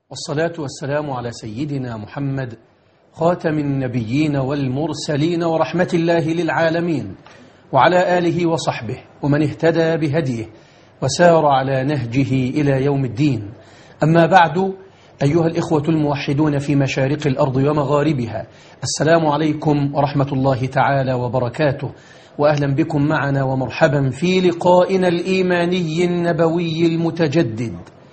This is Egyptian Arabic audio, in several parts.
والصلاة والسلام على سيدنا محمد خاتم النبيين والمرسلين ورحمة الله للعالمين وعلى آله وصحبه ومن اهتدى بهديه وسار على نهجه إلى يوم الدين أما بعد أيها الإخوة الموحدون في مشارق الأرض ومغاربها السلام عليكم ورحمة الله تعالى وبركاته وأهلا بكم معنا ومرحبا في لقائنا الإيماني النبوي المتجدد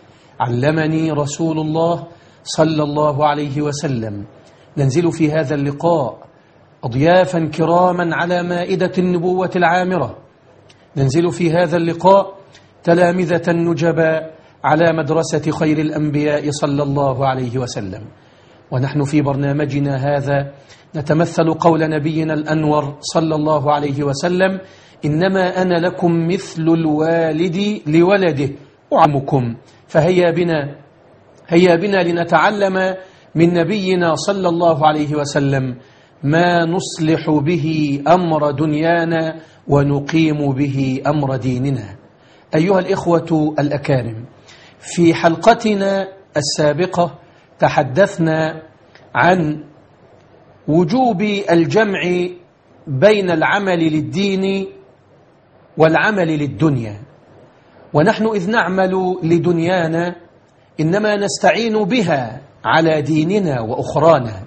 علمني رسول الله صلى الله عليه وسلم ننزل في هذا اللقاء أضيافا كراما على مائدة النبوة العامرة ننزل في هذا اللقاء تلامذة نجباء على مدرسة خير الأنبياء صلى الله عليه وسلم ونحن في برنامجنا هذا نتمثل قول نبينا الأنور صلى الله عليه وسلم إنما أنا لكم مثل الوالد لولده أعمكم فهيا بنا هيا بنا لنتعلم من نبينا صلى الله عليه وسلم ما نصلح به أمر دنيانا ونقيم به أمر ديننا أيها الإخوة الأكارم في حلقتنا السابقة تحدثنا عن وجوب الجمع بين العمل للدين والعمل للدنيا ونحن إذ نعمل لدنيانا إنما نستعين بها على ديننا وأخرانا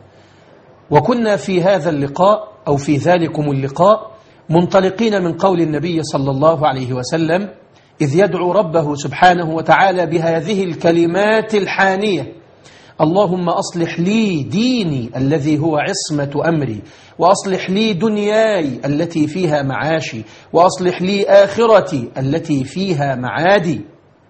وكنا في هذا اللقاء أو في ذلكم اللقاء منطلقين من قول النبي صلى الله عليه وسلم إذ يدعو ربه سبحانه وتعالى بهذه الكلمات الحانية اللهم أصلح لي ديني الذي هو عصمة أمري وأصلح لي دنياي التي فيها معاشي وأصلح لي آخرتي التي فيها معادي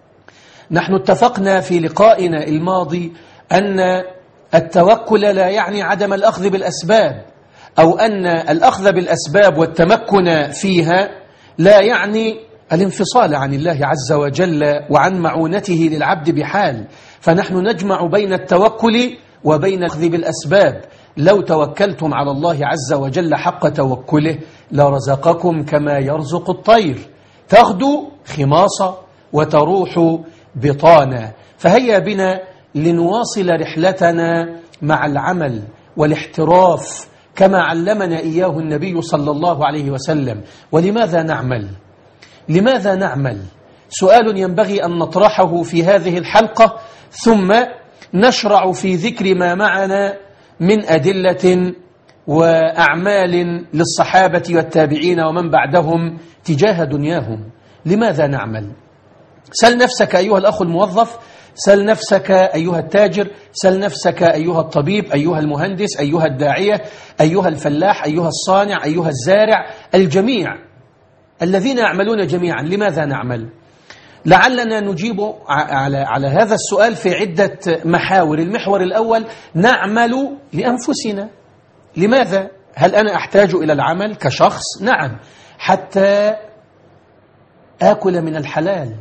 نحن اتفقنا في لقائنا الماضي أن التوكل لا يعني عدم الأخذ بالأسباب أو أن الأخذ بالأسباب والتمكن فيها لا يعني الانفصال عن الله عز وجل وعن معونته للعبد بحال فنحن نجمع بين التوكل وبين الأخذ بالأسباب لو توكلتم على الله عز وجل حق توكله لرزقكم كما يرزق الطير تغدو خماصة وتروح بطانا فهيا بنا لنواصل رحلتنا مع العمل والاحتراف كما علمنا إياه النبي صلى الله عليه وسلم ولماذا نعمل؟ لماذا نعمل؟ سؤال ينبغي أن نطرحه في هذه الحلقة ثم نشرع في ذكر ما معنا من أدلة وأعمال للصحابة والتابعين ومن بعدهم تجاه دنياهم لماذا نعمل؟ سل نفسك أيها الأخ الموظف سل نفسك أيها التاجر سل نفسك أيها الطبيب أيها المهندس أيها الداعية أيها الفلاح أيها الصانع أيها الزارع الجميع الذين يعملون جميعا لماذا نعمل لعلنا نجيب على, على هذا السؤال في عدة محاور المحور الأول نعمل لأنفسنا لماذا؟ هل أنا أحتاج إلى العمل كشخص؟ نعم حتى آكل من الحلال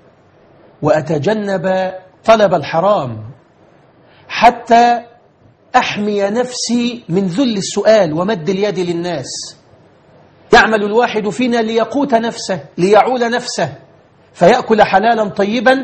وأتجنب طلب الحرام حتى أحمي نفسي من ذل السؤال ومد اليد للناس يعمل الواحد فينا ليقوت نفسه ليعول نفسه فيأكل حلالا طيبا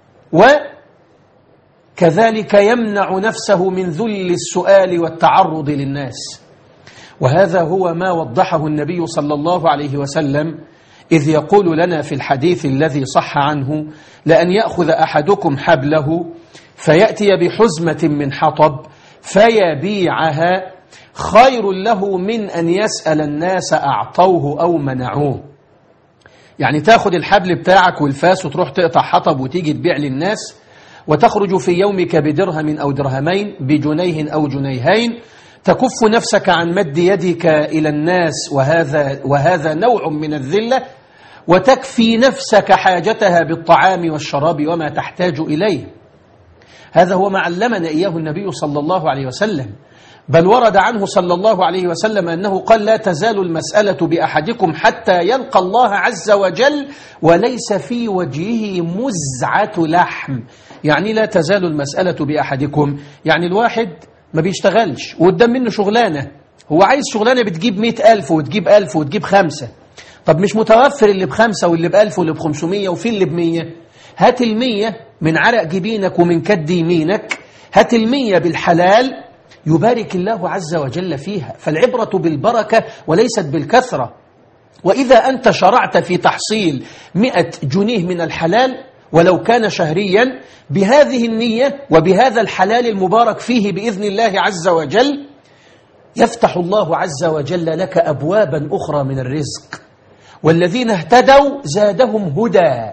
وكذلك يمنع نفسه من ذل السؤال والتعرض للناس وهذا هو ما وضحه النبي صلى الله عليه وسلم إذ يقول لنا في الحديث الذي صح عنه لأن يأخذ أحدكم حبله فيأتي بحزمة من حطب فيبيعها خير له من أن يسأل الناس أعطوه أو منعوه يعني تاخد الحبل بتاعك والفاس وتروح تقطع حطب وتيجي تبيع للناس وتخرج في يومك بدرهم أو درهمين بجنيه أو جنيهين تكف نفسك عن مد يدك إلى الناس وهذا, وهذا نوع من الذلة وتكفي نفسك حاجتها بالطعام والشراب وما تحتاج إليه هذا هو ما علمنا إياه النبي صلى الله عليه وسلم بل ورد عنه صلى الله عليه وسلم أنه قال لا تزال المسألة بأحدكم حتى يلقى الله عز وجل وليس في وجهه مزعة لحم يعني لا تزال المسألة بأحدكم يعني الواحد ما بيشتغلش وقدام منه شغلانة هو عايز شغلانة بتجيب مئة ألف وتجيب ألف وتجيب خمسة طب مش متوفر اللي بخمسة واللي بألف واللي بخمسمية وفي اللي بمية هات المية من عرق جبينك ومن كد يمينك هات المية بالحلال يبارك الله عز وجل فيها فالعبرة بالبركة وليست بالكثرة وإذا أنت شرعت في تحصيل مئة جنيه من الحلال ولو كان شهريا بهذه النية وبهذا الحلال المبارك فيه بإذن الله عز وجل يفتح الله عز وجل لك أبوابا أخرى من الرزق والذين اهتدوا زادهم هدى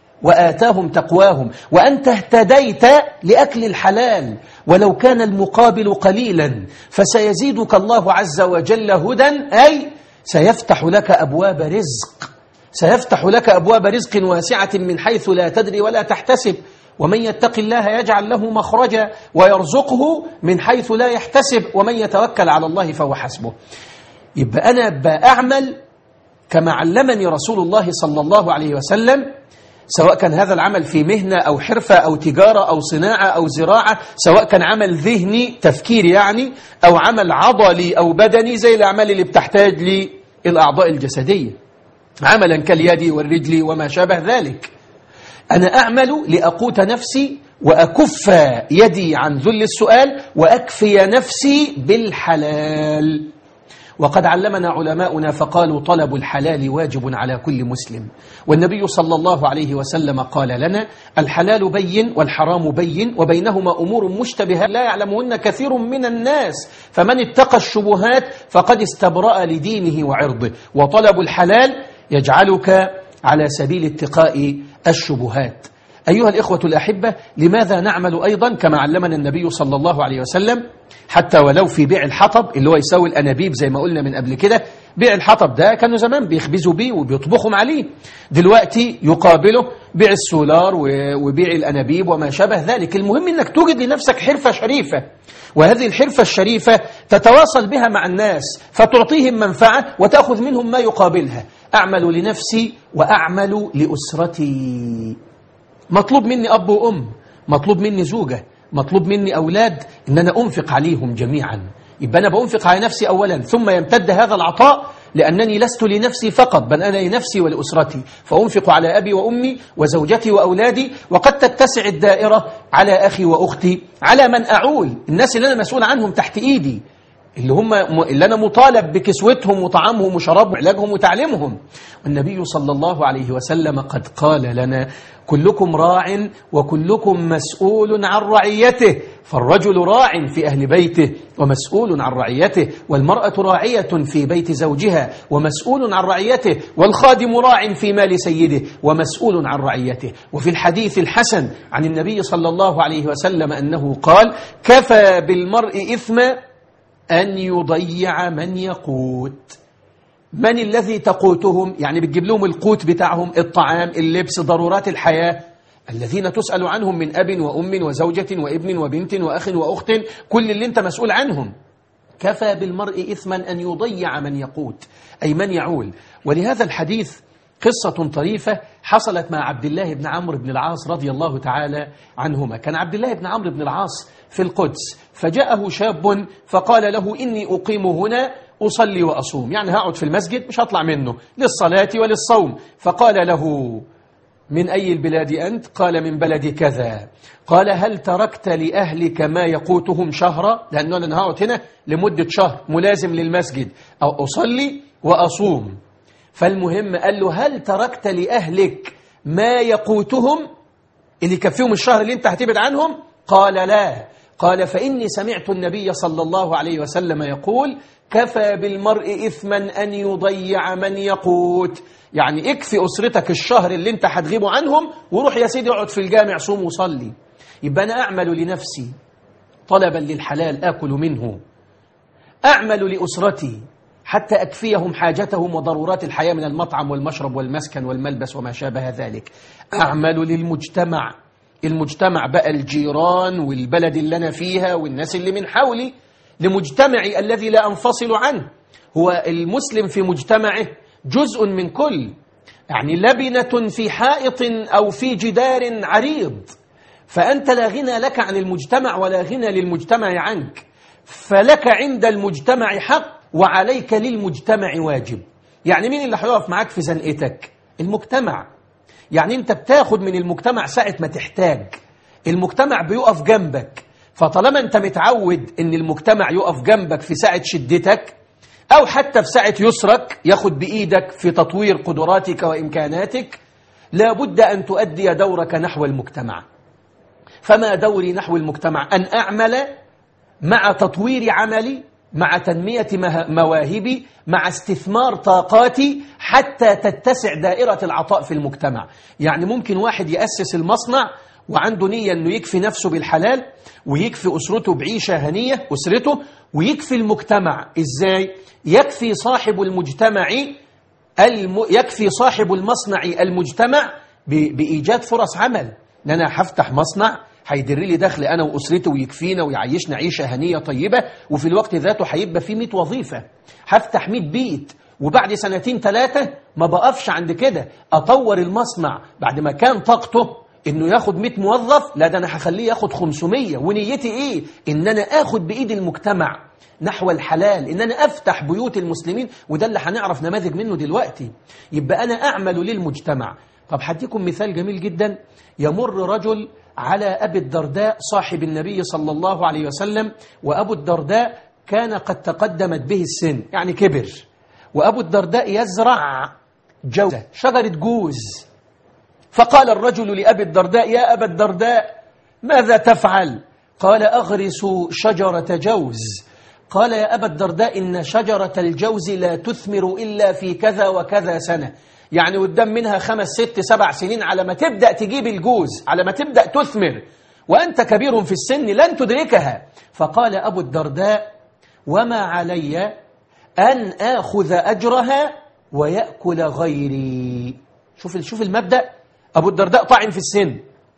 وآتاهم تقواهم وأنت اهتديت لأكل الحلال ولو كان المقابل قليلا فسيزيدك الله عز وجل هدى أي سيفتح لك أبواب رزق سيفتح لك أبواب رزق واسعة من حيث لا تدري ولا تحتسب ومن يتق الله يجعل له مخرجا ويرزقه من حيث لا يحتسب ومن يتوكل على الله فهو حسبه يبقى أنا بأعمل كما علمني رسول الله صلى الله عليه وسلم سواء كان هذا العمل في مهنة أو حرفة أو تجارة أو صناعة أو زراعة سواء كان عمل ذهني تفكير يعني أو عمل عضلي أو بدني زي الأعمال اللي بتحتاج للأعضاء الجسدية عملا كاليد والرجل وما شابه ذلك أنا أعمل لأقوت نفسي وأكف يدي عن ذل السؤال وأكفي نفسي بالحلال وقد علمنا علماؤنا فقالوا طلب الحلال واجب على كل مسلم والنبي صلى الله عليه وسلم قال لنا الحلال بين والحرام بين وبينهما أمور مشتبهة لا يعلمهن كثير من الناس فمن اتقى الشبهات فقد استبرأ لدينه وعرضه وطلب الحلال يجعلك على سبيل اتقاء الشبهات أيها الإخوة الأحبة لماذا نعمل أيضا كما علمنا النبي صلى الله عليه وسلم حتى ولو في بيع الحطب اللي هو يساوي الأنابيب زي ما قلنا من قبل كده بيع الحطب ده كانوا زمان بيخبزوا بيه وبيطبخوا عليه دلوقتي يقابله بيع السولار وبيع الأنابيب وما شابه ذلك المهم أنك توجد لنفسك حرفة شريفة وهذه الحرفة الشريفة تتواصل بها مع الناس فتعطيهم منفعة وتأخذ منهم ما يقابلها أعمل لنفسي وأعمل لأسرتي مطلوب مني أب وأم مطلوب مني زوجة مطلوب مني أولاد إن أنا أنفق عليهم جميعا يبقى أنا بأنفق على نفسي أولا ثم يمتد هذا العطاء لأنني لست لنفسي فقط بل أنا لنفسي ولأسرتي فأنفق على أبي وأمي وزوجتي وأولادي وقد تتسع الدائرة على أخي وأختي على من أعول الناس اللي أنا مسؤول عنهم تحت إيدي اللي هم اللي أنا مطالب بكسوتهم وطعامهم وشرابهم وعلاجهم وتعليمهم والنبي صلى الله عليه وسلم قد قال لنا كلكم راع وكلكم مسؤول عن رعيته فالرجل راع في أهل بيته ومسؤول عن رعيته والمرأة راعية في بيت زوجها ومسؤول عن رعيته والخادم راع في مال سيده ومسؤول عن رعيته وفي الحديث الحسن عن النبي صلى الله عليه وسلم أنه قال كفى بالمرء إثما أن يضيع من يقوت من الذي تقوتهم يعني بتجيب لهم القوت بتاعهم الطعام اللبس ضرورات الحياة الذين تسأل عنهم من أب وأم وزوجة وابن وبنت وأخ وأخت كل اللي انت مسؤول عنهم كفى بالمرء إثما أن يضيع من يقوت أي من يعول ولهذا الحديث قصة طريفة حصلت مع عبد الله بن عمرو بن العاص رضي الله تعالى عنهما كان عبد الله بن عمرو بن العاص في القدس فجاءه شاب فقال له إني أقيم هنا أصلي وأصوم يعني هقعد في المسجد مش هطلع منه للصلاة وللصوم فقال له من أي البلاد أنت؟ قال من بلد كذا قال هل تركت لأهلك ما يقوتهم شهرا لأنه أنا هقعد هنا لمدة شهر ملازم للمسجد أو أصلي وأصوم فالمهم قال له هل تركت لأهلك ما يقوتهم اللي يكفيهم الشهر اللي انت هتبعد عنهم قال لا قال فإني سمعت النبي صلى الله عليه وسلم يقول كفى بالمرء إثما أن يضيع من يقوت يعني اكفي أسرتك الشهر اللي انت هتغيبه عنهم وروح يا سيدي اقعد في الجامع صوم وصلي يبقى أنا أعمل لنفسي طلبا للحلال آكل منه أعمل لأسرتي حتى أكفيهم حاجتهم وضرورات الحياة من المطعم والمشرب والمسكن والملبس وما شابه ذلك أعمل للمجتمع المجتمع بقى الجيران والبلد اللي أنا فيها والناس اللي من حولي لمجتمعي الذي لا أنفصل عنه هو المسلم في مجتمعه جزء من كل يعني لبنة في حائط أو في جدار عريض فأنت لا غنى لك عن المجتمع ولا غنى للمجتمع عنك فلك عند المجتمع حق وعليك للمجتمع واجب يعني مين اللي هيقف معاك في زنقتك المجتمع يعني انت بتاخد من المجتمع ساعة ما تحتاج المجتمع بيقف جنبك فطالما أنت متعود أن المجتمع يقف جنبك في ساعة شدتك أو حتى في ساعة يسرك ياخد بإيدك في تطوير قدراتك وإمكاناتك لابد أن تؤدي دورك نحو المجتمع فما دوري نحو المجتمع أن أعمل مع تطوير عملي مع تنمية مواهبي مع استثمار طاقاتي حتى تتسع دائرة العطاء في المجتمع يعني ممكن واحد يأسس المصنع وعنده نية أنه يكفي نفسه بالحلال ويكفي أسرته بعيشة هنية أسرته ويكفي المجتمع إزاي؟ يكفي صاحب المجتمع الم... يكفي صاحب المصنع المجتمع ب... بإيجاد فرص عمل ان أنا هفتح مصنع هيدر لي دخل أنا وأسرتي ويكفينا ويعيشنا عيشة هنية طيبة وفي الوقت ذاته هيبقى في 100 وظيفة هفتح 100 بيت وبعد سنتين ثلاثة ما بقفش عند كده أطور المصنع بعد ما كان طاقته انه ياخد 100 موظف لا ده انا هخليه ياخد 500 ونيتي ايه ان انا اخد بايد المجتمع نحو الحلال ان انا افتح بيوت المسلمين وده اللي هنعرف نماذج منه دلوقتي يبقى انا اعمل للمجتمع طب هديكم مثال جميل جدا يمر رجل على ابي الدرداء صاحب النبي صلى الله عليه وسلم وابو الدرداء كان قد تقدمت به السن يعني كبر وابو الدرداء يزرع جوزة شجرة جوز فقال الرجل لأبي الدرداء يا أبا الدرداء ماذا تفعل قال أغرس شجرة جوز قال يا أبا الدرداء إن شجرة الجوز لا تثمر إلا في كذا وكذا سنة يعني قدام منها خمس ست سبع سنين على ما تبدأ تجيب الجوز على ما تبدأ تثمر وأنت كبير في السن لن تدركها فقال أبو الدرداء وما علي أن آخذ أجرها ويأكل غيري شوف شوف المبدأ أبو الدرداء طاعن في السن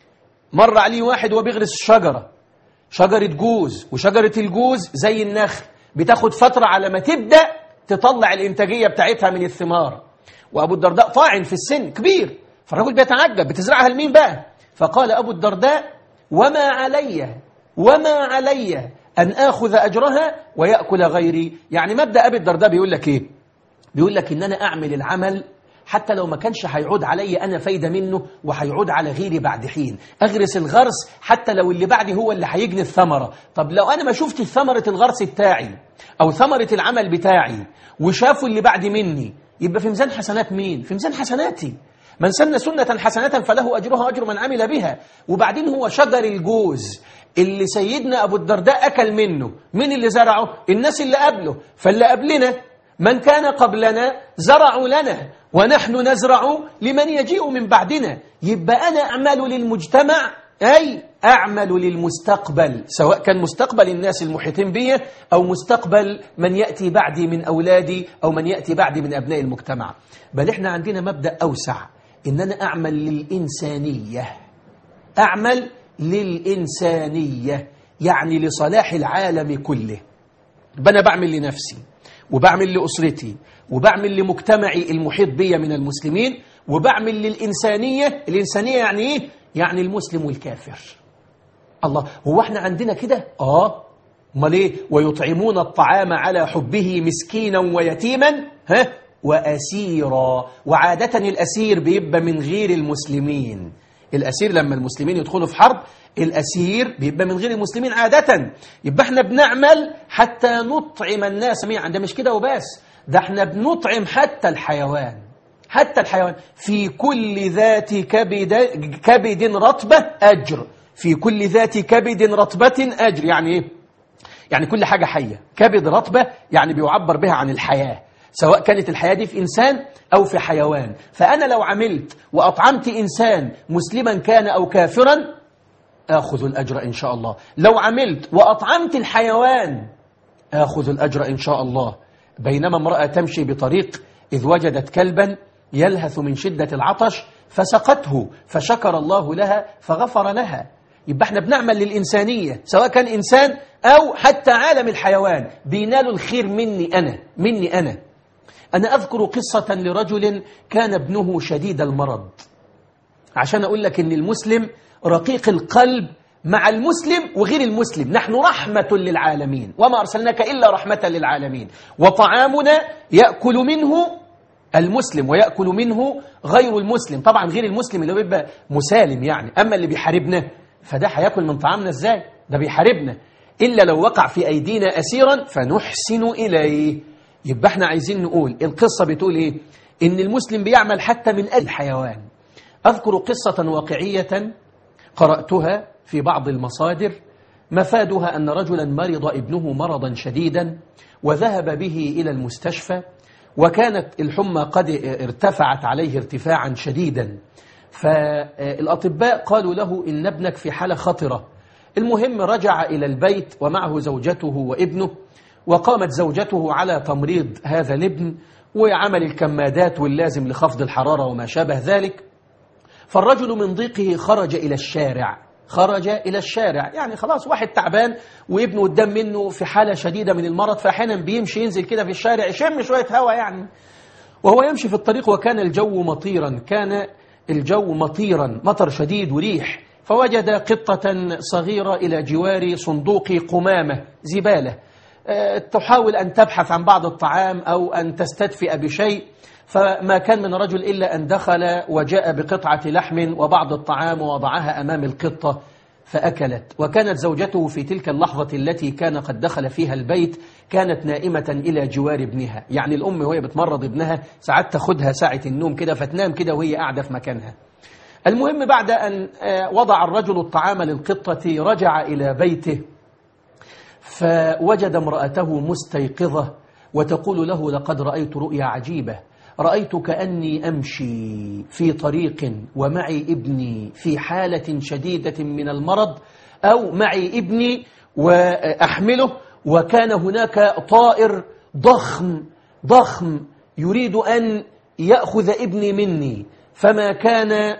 مر عليه واحد وبيغرس شجرة شجرة جوز وشجرة الجوز زي النخل بتاخد فترة على ما تبدأ تطلع الإنتاجية بتاعتها من الثمار وأبو الدرداء طاعن في السن كبير فالرجل بيتعجب بتزرعها لمين بقى فقال أبو الدرداء وما علي وما علي أن آخذ أجرها ويأكل غيري يعني مبدأ أبي الدرداء بيقول لك إيه بيقول لك إن أنا أعمل العمل حتى لو ما كانش هيعود علي أنا فايدة منه وهيعود على غيري بعد حين أغرس الغرس حتى لو اللي بعدي هو اللي هيجني الثمرة طب لو أنا ما شفت ثمرة الغرس بتاعي أو ثمرة العمل بتاعي وشافوا اللي بعد مني يبقى في ميزان حسنات مين؟ في ميزان حسناتي من سن سنة حسنة فله أجرها أجر من عمل بها وبعدين هو شجر الجوز اللي سيدنا أبو الدرداء أكل منه مين اللي زرعه؟ الناس اللي قبله فاللي قبلنا من كان قبلنا زرعوا لنا ونحن نزرع لمن يجيء من بعدنا يبقى أنا أعمل للمجتمع أي أعمل للمستقبل سواء كان مستقبل الناس المحيطين بي أو مستقبل من يأتي بعدي من أولادي أو من يأتي بعدي من أبناء المجتمع بل إحنا عندنا مبدأ أوسع إن أنا أعمل للإنسانية أعمل للإنسانية يعني لصلاح العالم كله أنا بعمل لنفسي وبعمل لأسرتي وبعمل لمجتمعي المحيط بي من المسلمين وبعمل للإنسانية الإنسانية يعني إيه؟ يعني المسلم والكافر الله هو احنا عندنا كده؟ آه امال ايه ويطعمون الطعام على حبه مسكينا ويتيما ها وأسيرا وعادة الأسير بيبقى من غير المسلمين الأسير لما المسلمين يدخلوا في حرب الأسير بيبقى من غير المسلمين عادة يبقى احنا بنعمل حتى نطعم الناس جميعا ده مش كده وبس ده احنا بنطعم حتى الحيوان حتى الحيوان في كل ذات كبد, كبد رطبة أجر في كل ذات كبد رطبة أجر يعني ايه؟ يعني كل حاجة حية كبد رطبة يعني بيعبر بها عن الحياة سواء كانت الحياة دي في إنسان أو في حيوان فأنا لو عملت وأطعمت إنسان مسلما كان أو كافرا آخذ الأجر إن شاء الله لو عملت وأطعمت الحيوان آخذ الأجر إن شاء الله بينما امرأة تمشي بطريق إذ وجدت كلبا يلهث من شدة العطش فسقته فشكر الله لها فغفر لها يبقى احنا بنعمل للإنسانية سواء كان إنسان أو حتى عالم الحيوان بينالوا الخير مني أنا مني أنا أنا أذكر قصة لرجل كان ابنه شديد المرض عشان أقول لك أن المسلم رقيق القلب مع المسلم وغير المسلم نحن رحمة للعالمين وما أرسلناك إلا رحمة للعالمين وطعامنا يأكل منه المسلم ويأكل منه غير المسلم طبعا غير المسلم اللي بيبقى مسالم يعني أما اللي بيحاربنا فده هياكل من طعامنا ازاي ده بيحاربنا إلا لو وقع في أيدينا أسيرا فنحسن إليه يبقى احنا عايزين نقول القصة بتقول إيه إن المسلم بيعمل حتى من أجل الحيوان أذكر قصة واقعية قرأتها في بعض المصادر مفادها أن رجلا مرض ابنه مرضا شديدا وذهب به إلى المستشفى وكانت الحمى قد ارتفعت عليه ارتفاعا شديدا فالأطباء قالوا له إن ابنك في حالة خطرة المهم رجع إلى البيت ومعه زوجته وابنه وقامت زوجته على تمريض هذا الابن وعمل الكمادات واللازم لخفض الحرارة وما شابه ذلك فالرجل من ضيقه خرج إلى الشارع خرج إلى الشارع يعني خلاص واحد تعبان وابنه قدام منه في حالة شديدة من المرض فأحيانا بيمشي ينزل كده في الشارع يشم شوية هواء يعني وهو يمشي في الطريق وكان الجو مطيرا كان الجو مطيرا مطر شديد وريح فوجد قطة صغيرة إلى جوار صندوق قمامة زبالة تحاول أن تبحث عن بعض الطعام أو أن تستدفئ بشيء فما كان من رجل إلا أن دخل وجاء بقطعة لحم وبعض الطعام ووضعها أمام القطة فأكلت وكانت زوجته في تلك اللحظة التي كان قد دخل فيها البيت كانت نائمة إلى جوار ابنها يعني الأم وهي بتمرض ابنها ساعات تاخدها ساعة النوم كده فتنام كده وهي قاعدة في مكانها المهم بعد أن وضع الرجل الطعام للقطة رجع إلى بيته فوجد امرأته مستيقظة وتقول له لقد رأيت رؤيا عجيبة رأيت كأني أمشي في طريق ومعي ابني في حالة شديدة من المرض أو معي ابني وأحمله وكان هناك طائر ضخم ضخم يريد أن يأخذ ابني مني فما كان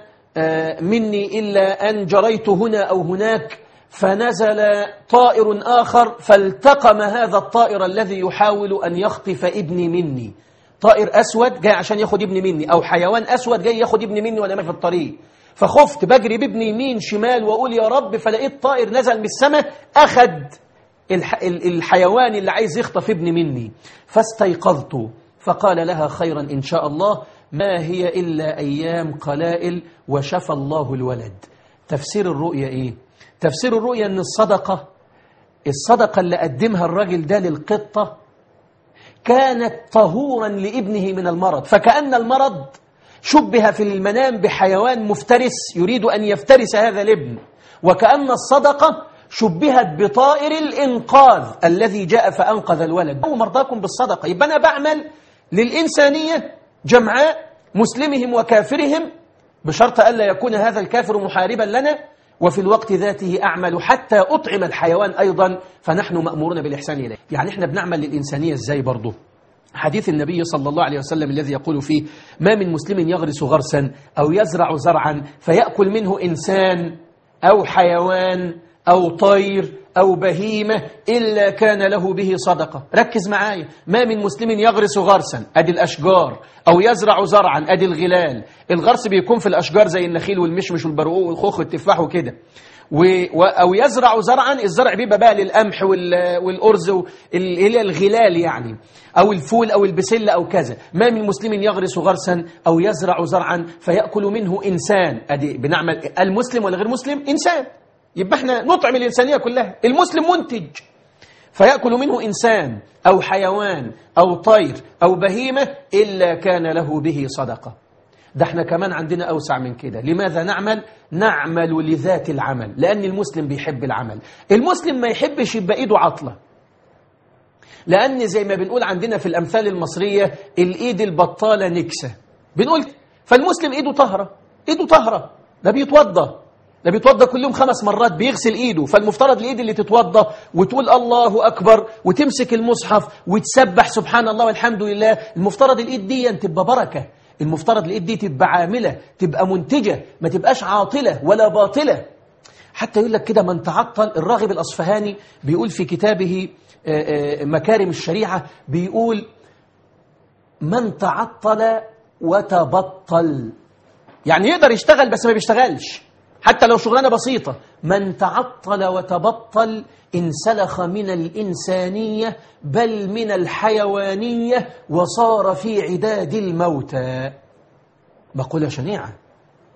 مني إلا أن جريت هنا أو هناك فنزل طائر آخر فالتقم هذا الطائر الذي يحاول أن يخطف ابني مني طائر أسود جاي عشان ياخد ابني مني أو حيوان أسود جاي ياخد ابني مني وأنا ماشي في الطريق فخفت بجري بابني يمين شمال وأقول يا رب فلقيت طائر نزل من السماء أخد الح... الحيوان اللي عايز يخطف ابني مني فاستيقظت فقال لها خيرا إن شاء الله ما هي إلا أيام قلائل وشفى الله الولد تفسير الرؤية إيه؟ تفسير الرؤية أن الصدقة الصدقة اللي قدمها الراجل ده للقطة كانت طهورا لابنه من المرض فكأن المرض شبه في المنام بحيوان مفترس يريد أن يفترس هذا الابن وكأن الصدقة شبهت بطائر الإنقاذ الذي جاء فأنقذ الولد هو مرضاكم بالصدقة يبقى أنا بعمل للإنسانية جمعاء مسلمهم وكافرهم بشرط ألا يكون هذا الكافر محاربا لنا وفي الوقت ذاته أعمل حتى أطعم الحيوان أيضا فنحن مأمورون بالإحسان إليه يعني إحنا بنعمل للإنسانية إزاي برضه حديث النبي صلى الله عليه وسلم الذي يقول فيه ما من مسلم يغرس غرسا أو يزرع زرعا فيأكل منه إنسان أو حيوان أو طير أو بهيمة إلا كان له به صدقة ركز معايا ما من مسلم يغرس غرسا أدي الأشجار أو يزرع زرعا أدي الغلال الغرس بيكون في الأشجار زي النخيل والمشمش والبرقوق والخوخ والتفاح وكده و... و... أو يزرع زرعا الزرع بيبقى بقى للقمح وال... والأرز اللي الغلال يعني أو الفول أو البسلة أو كذا ما من مسلم يغرس غرسا أو يزرع زرعا فيأكل منه إنسان أدي بنعمل المسلم ولا غير مسلم إنسان يبقى احنا نطعم الإنسانية كلها المسلم منتج فيأكل منه إنسان أو حيوان أو طير أو بهيمة إلا كان له به صدقة ده احنا كمان عندنا أوسع من كده لماذا نعمل؟ نعمل لذات العمل لأن المسلم بيحب العمل المسلم ما يحبش يبقى إيده عطلة لأن زي ما بنقول عندنا في الأمثال المصرية الإيد البطالة نكسة بنقول فالمسلم إيده طهرة إيده طهرة ده بيتوضى ده بيتوضى كل يوم خمس مرات بيغسل ايده فالمفترض الايد اللي تتوضى وتقول الله اكبر وتمسك المصحف وتسبح سبحان الله والحمد لله المفترض الايد دي تبقى بركه المفترض الايد دي تبقى عامله تبقى منتجه ما تبقاش عاطله ولا باطله حتى يقول لك كده من تعطل الراغب الاصفهاني بيقول في كتابه مكارم الشريعه بيقول من تعطل وتبطل يعني يقدر يشتغل بس ما بيشتغلش حتى لو شغلانة بسيطة من تعطل وتبطل انسلخ من الإنسانية بل من الحيوانية وصار في عداد الموتى مقولة شنيعة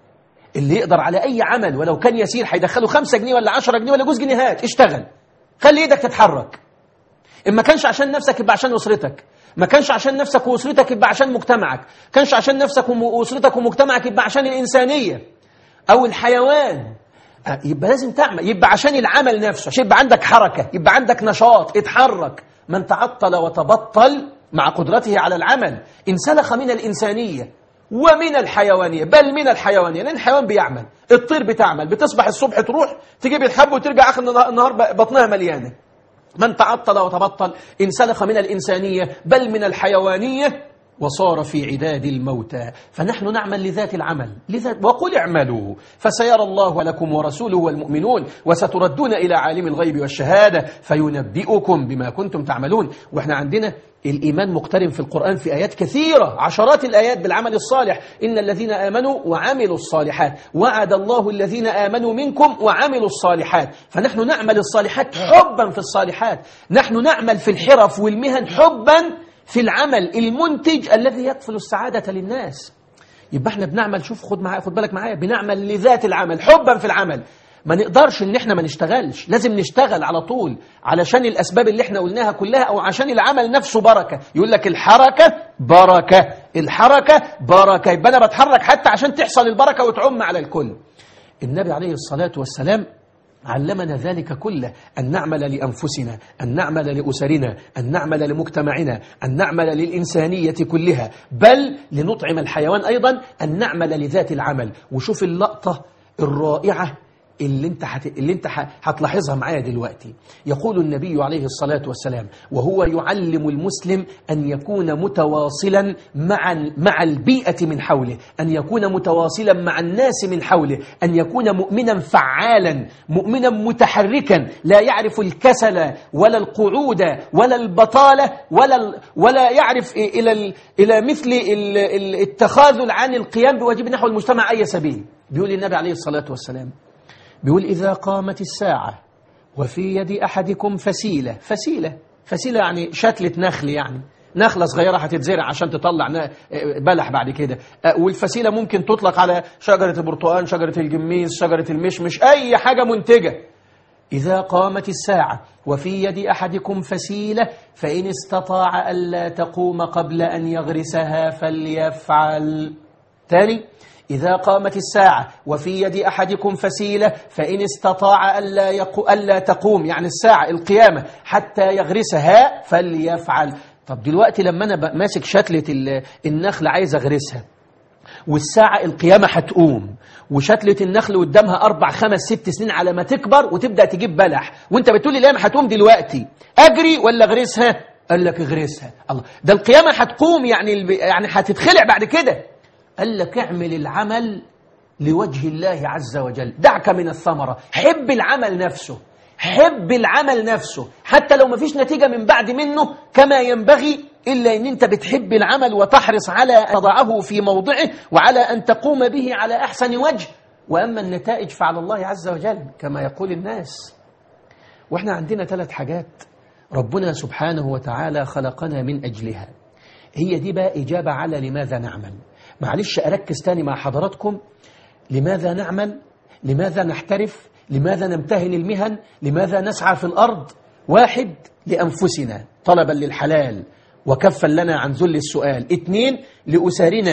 اللي يقدر على أي عمل ولو كان يسير هيدخله خمسة جنيه ولا عشرة جنيه ولا جوز جنيه هات اشتغل خلي ايدك تتحرك إن ما كانش عشان نفسك يبقى عشان أسرتك ما كانش عشان نفسك وأسرتك يبقى عشان مجتمعك كانش عشان نفسك وأسرتك ومجتمعك يبقى عشان الإنسانية أو الحيوان يبقى لازم تعمل يبقى عشان العمل نفسه عشان يبقى عندك حركة يبقى عندك نشاط اتحرك من تعطل وتبطل مع قدرته على العمل انسلخ من الإنسانية ومن الحيوانية بل من الحيوانية لأن الحيوان بيعمل الطير بتعمل بتصبح الصبح تروح تجيب الحب وترجع آخر النهار بطنها مليانة من تعطل وتبطل انسلخ من الإنسانية بل من الحيوانية وصار في عداد الموتى فنحن نعمل لذات العمل لذات وقل اعملوا فسيرى الله لكم ورسوله والمؤمنون وستردون إلى عالم الغيب والشهادة فينبئكم بما كنتم تعملون وإحنا عندنا الإيمان مقترن في القرآن في آيات كثيرة عشرات الآيات بالعمل الصالح إن الذين آمنوا وعملوا الصالحات وعد الله الذين آمنوا منكم وعملوا الصالحات فنحن نعمل الصالحات حبا في الصالحات نحن نعمل في الحرف والمهن حبا في العمل المنتج الذي يكفل السعادة للناس يبقى احنا بنعمل شوف خد معايا خد بالك معايا بنعمل لذات العمل حبا في العمل ما نقدرش ان احنا ما نشتغلش لازم نشتغل على طول علشان الاسباب اللي احنا قلناها كلها او عشان العمل نفسه بركه يقول لك الحركه بركه الحركه بركه يبقى انا بتحرك حتى عشان تحصل البركه وتعم على الكل النبي عليه الصلاه والسلام علمنا ذلك كله أن نعمل لأنفسنا أن نعمل لأسرنا أن نعمل لمجتمعنا أن نعمل للإنسانية كلها بل لنطعم الحيوان أيضا أن نعمل لذات العمل وشوف اللقطة الرائعة اللي انت حت... اللي انت هتلاحظها معايا دلوقتي يقول النبي عليه الصلاة والسلام وهو يعلم المسلم أن يكون متواصلا مع مع البيئة من حوله أن يكون متواصلا مع الناس من حوله أن يكون مؤمنا فعالا مؤمنا متحركا لا يعرف الكسل ولا القعود ولا البطالة ولا ال... ولا يعرف إلى ال... إلى مثل ال... التخاذل عن القيام بواجب نحو المجتمع أي سبيل بيقول النبي عليه الصلاة والسلام بيقول إذا قامت الساعة وفي يد أحدكم فسيلة فسيلة فسيلة يعني شتلة نخل يعني نخلة صغيرة هتتزرع عشان تطلع بلح بعد كده والفسيلة ممكن تطلق على شجرة البرتقال شجرة الجميز شجرة المشمش أي حاجة منتجة إذا قامت الساعة وفي يد أحدكم فسيلة فإن استطاع ألا تقوم قبل أن يغرسها فليفعل تاني إذا قامت الساعة وفي يد أحدكم فسيلة فإن استطاع ألا, يقو ألا تقوم يعني الساعة القيامة حتى يغرسها فليفعل طب دلوقتي لما أنا ماسك شتلة النخل عايز أغرسها والساعة القيامة هتقوم وشتلة النخل قدامها أربع خمس ست سنين على ما تكبر وتبدأ تجيب بلح وانت بتقول لي لا ما هتقوم دلوقتي أجري ولا أغرسها قال لك اغرسها الله ده القيامة هتقوم يعني يعني هتتخلع بعد كده قال لك اعمل العمل لوجه الله عز وجل دعك من الثمرة حب العمل نفسه حب العمل نفسه حتى لو ما فيش نتيجة من بعد منه كما ينبغي إلا أن أنت بتحب العمل وتحرص على أن تضعه في موضعه وعلى أن تقوم به على أحسن وجه وأما النتائج فعلى الله عز وجل كما يقول الناس وإحنا عندنا ثلاث حاجات ربنا سبحانه وتعالى خلقنا من أجلها هي دي بقى إجابة على لماذا نعمل معلش أركز تاني مع حضراتكم لماذا نعمل لماذا نحترف لماذا نمتهن المهن لماذا نسعى في الأرض واحد لأنفسنا طلبا للحلال وكفا لنا عن ذل السؤال اثنين لأسرنا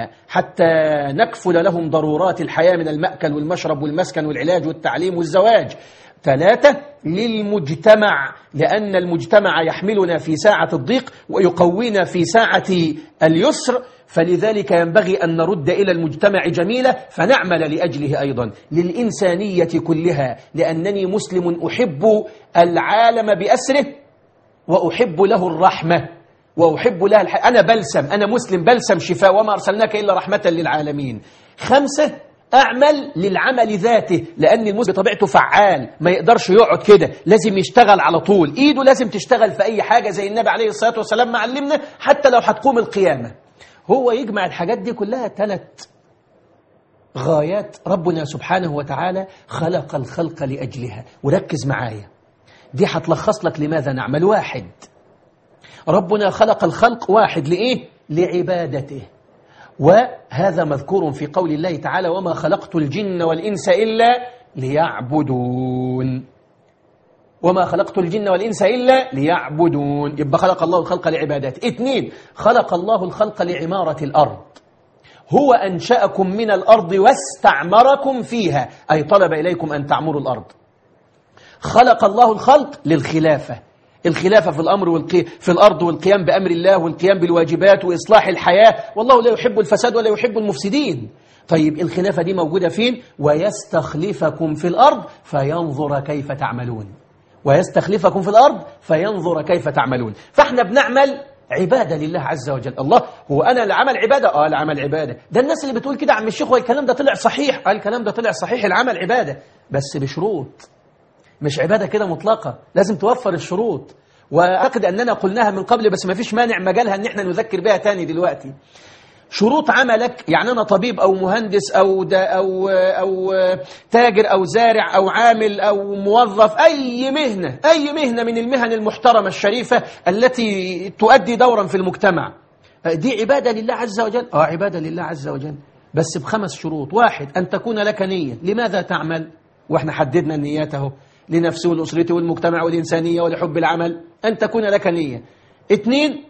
حتى نكفل لهم ضرورات الحياة من المأكل والمشرب والمسكن والعلاج والتعليم والزواج ثلاثة للمجتمع لأن المجتمع يحملنا في ساعة الضيق ويقوينا في ساعة اليسر فلذلك ينبغي أن نرد إلى المجتمع جميلة فنعمل لأجله أيضا للإنسانية كلها لأنني مسلم أحب العالم بأسره وأحب له الرحمة وأحب له الح... أنا بلسم أنا مسلم بلسم شفاء وما أرسلناك إلا رحمة للعالمين خمسة أعمل للعمل ذاته لأن المسلم بطبيعته فعال ما يقدرش يقعد كده لازم يشتغل على طول إيده لازم تشتغل في أي حاجة زي النبي عليه الصلاة والسلام ما علمنا حتى لو هتقوم القيامة هو يجمع الحاجات دي كلها ثلاث غايات ربنا سبحانه وتعالى خلق الخلق لأجلها وركز معايا دي هتلخص لك لماذا نعمل واحد ربنا خلق الخلق واحد لإيه؟ لعبادته وهذا مذكور في قول الله تعالى وما خلقت الجن والإنس إلا ليعبدون وما خلقت الجن والإنس إلا ليعبدون يبقى خلق الله الخلق لعبادات اثنين خلق الله الخلق لعمارة الأرض هو أنشأكم من الأرض واستعمركم فيها أي طلب إليكم أن تعمروا الأرض خلق الله الخلق للخلافة الخلافة في الأمر والقي... في الأرض والقيام بأمر الله والقيام بالواجبات وإصلاح الحياة والله لا يحب الفساد ولا يحب المفسدين طيب الخلافة دي موجودة فين ويستخلفكم في الأرض فينظر كيف تعملون ويستخلفكم في الأرض فينظر كيف تعملون فاحنا بنعمل عبادة لله عز وجل الله هو أنا العمل عبادة آه العمل عبادة ده الناس اللي بتقول كده عم الشيخ هو الكلام ده طلع صحيح آه الكلام ده طلع صحيح العمل عبادة بس بشروط مش عبادة كده مطلقة لازم توفر الشروط وأعتقد أننا قلناها من قبل بس ما فيش مانع مجالها أن احنا نذكر بها تاني دلوقتي شروط عملك يعني أنا طبيب أو مهندس أو, دا أو, أو تاجر أو زارع أو عامل أو موظف أي مهنة أي مهنة من المهن المحترمة الشريفة التي تؤدي دورا في المجتمع دي عبادة لله عز وجل آه عبادة لله عز وجل بس بخمس شروط واحد أن تكون لك نية لماذا تعمل وإحنا حددنا النيات اهو لنفسه ولأسرته والمجتمع والإنسانية ولحب العمل أن تكون لك نية اثنين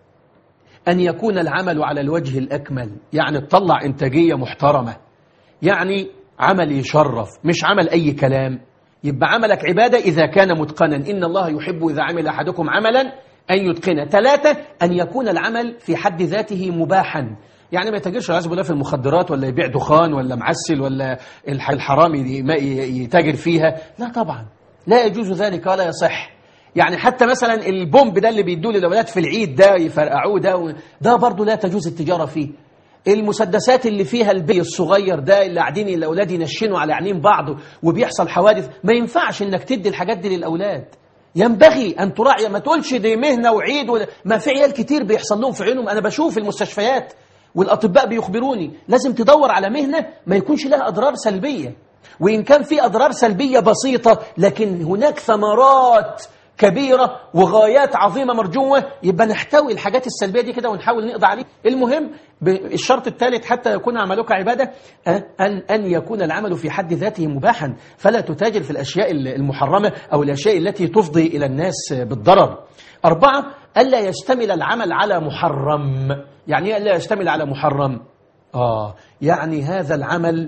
أن يكون العمل على الوجه الأكمل يعني تطلع إنتاجية محترمة يعني عمل يشرف مش عمل أي كلام يبقى عملك عبادة إذا كان متقنا إن الله يحب إذا عمل أحدكم عملا أن يتقنه ثلاثة أن يكون العمل في حد ذاته مباحا يعني ما يتاجرش عزب الله في المخدرات ولا يبيع دخان ولا معسل ولا الحرام يتاجر فيها لا طبعا لا يجوز ذلك ولا يصح يعني حتى مثلا البومب ده اللي بيدوه للاولاد في العيد ده يفرقعوه ده ده برضه لا تجوز التجاره فيه المسدسات اللي فيها البي الصغير ده اللي قاعدين الاولاد ينشنوا على عينين بعض وبيحصل حوادث ما ينفعش انك تدي الحاجات دي للاولاد ينبغي ان تراعي ما تقولش دي مهنه وعيد ولا ما في عيال كتير بيحصل لهم في عيونهم انا بشوف المستشفيات والاطباء بيخبروني لازم تدور على مهنه ما يكونش لها اضرار سلبيه وان كان في اضرار سلبيه بسيطه لكن هناك ثمرات كبيرة وغايات عظيمة مرجوة يبقى نحتوي الحاجات السلبية دي كده ونحاول نقضي عليه المهم الشرط الثالث حتى يكون عملك عبادة أن, أن يكون العمل في حد ذاته مباحا فلا تتاجر في الأشياء المحرمة أو الأشياء التي تفضي إلى الناس بالضرر أربعة ألا يشتمل العمل على محرم يعني إيه ألا يشتمل على محرم آه يعني هذا العمل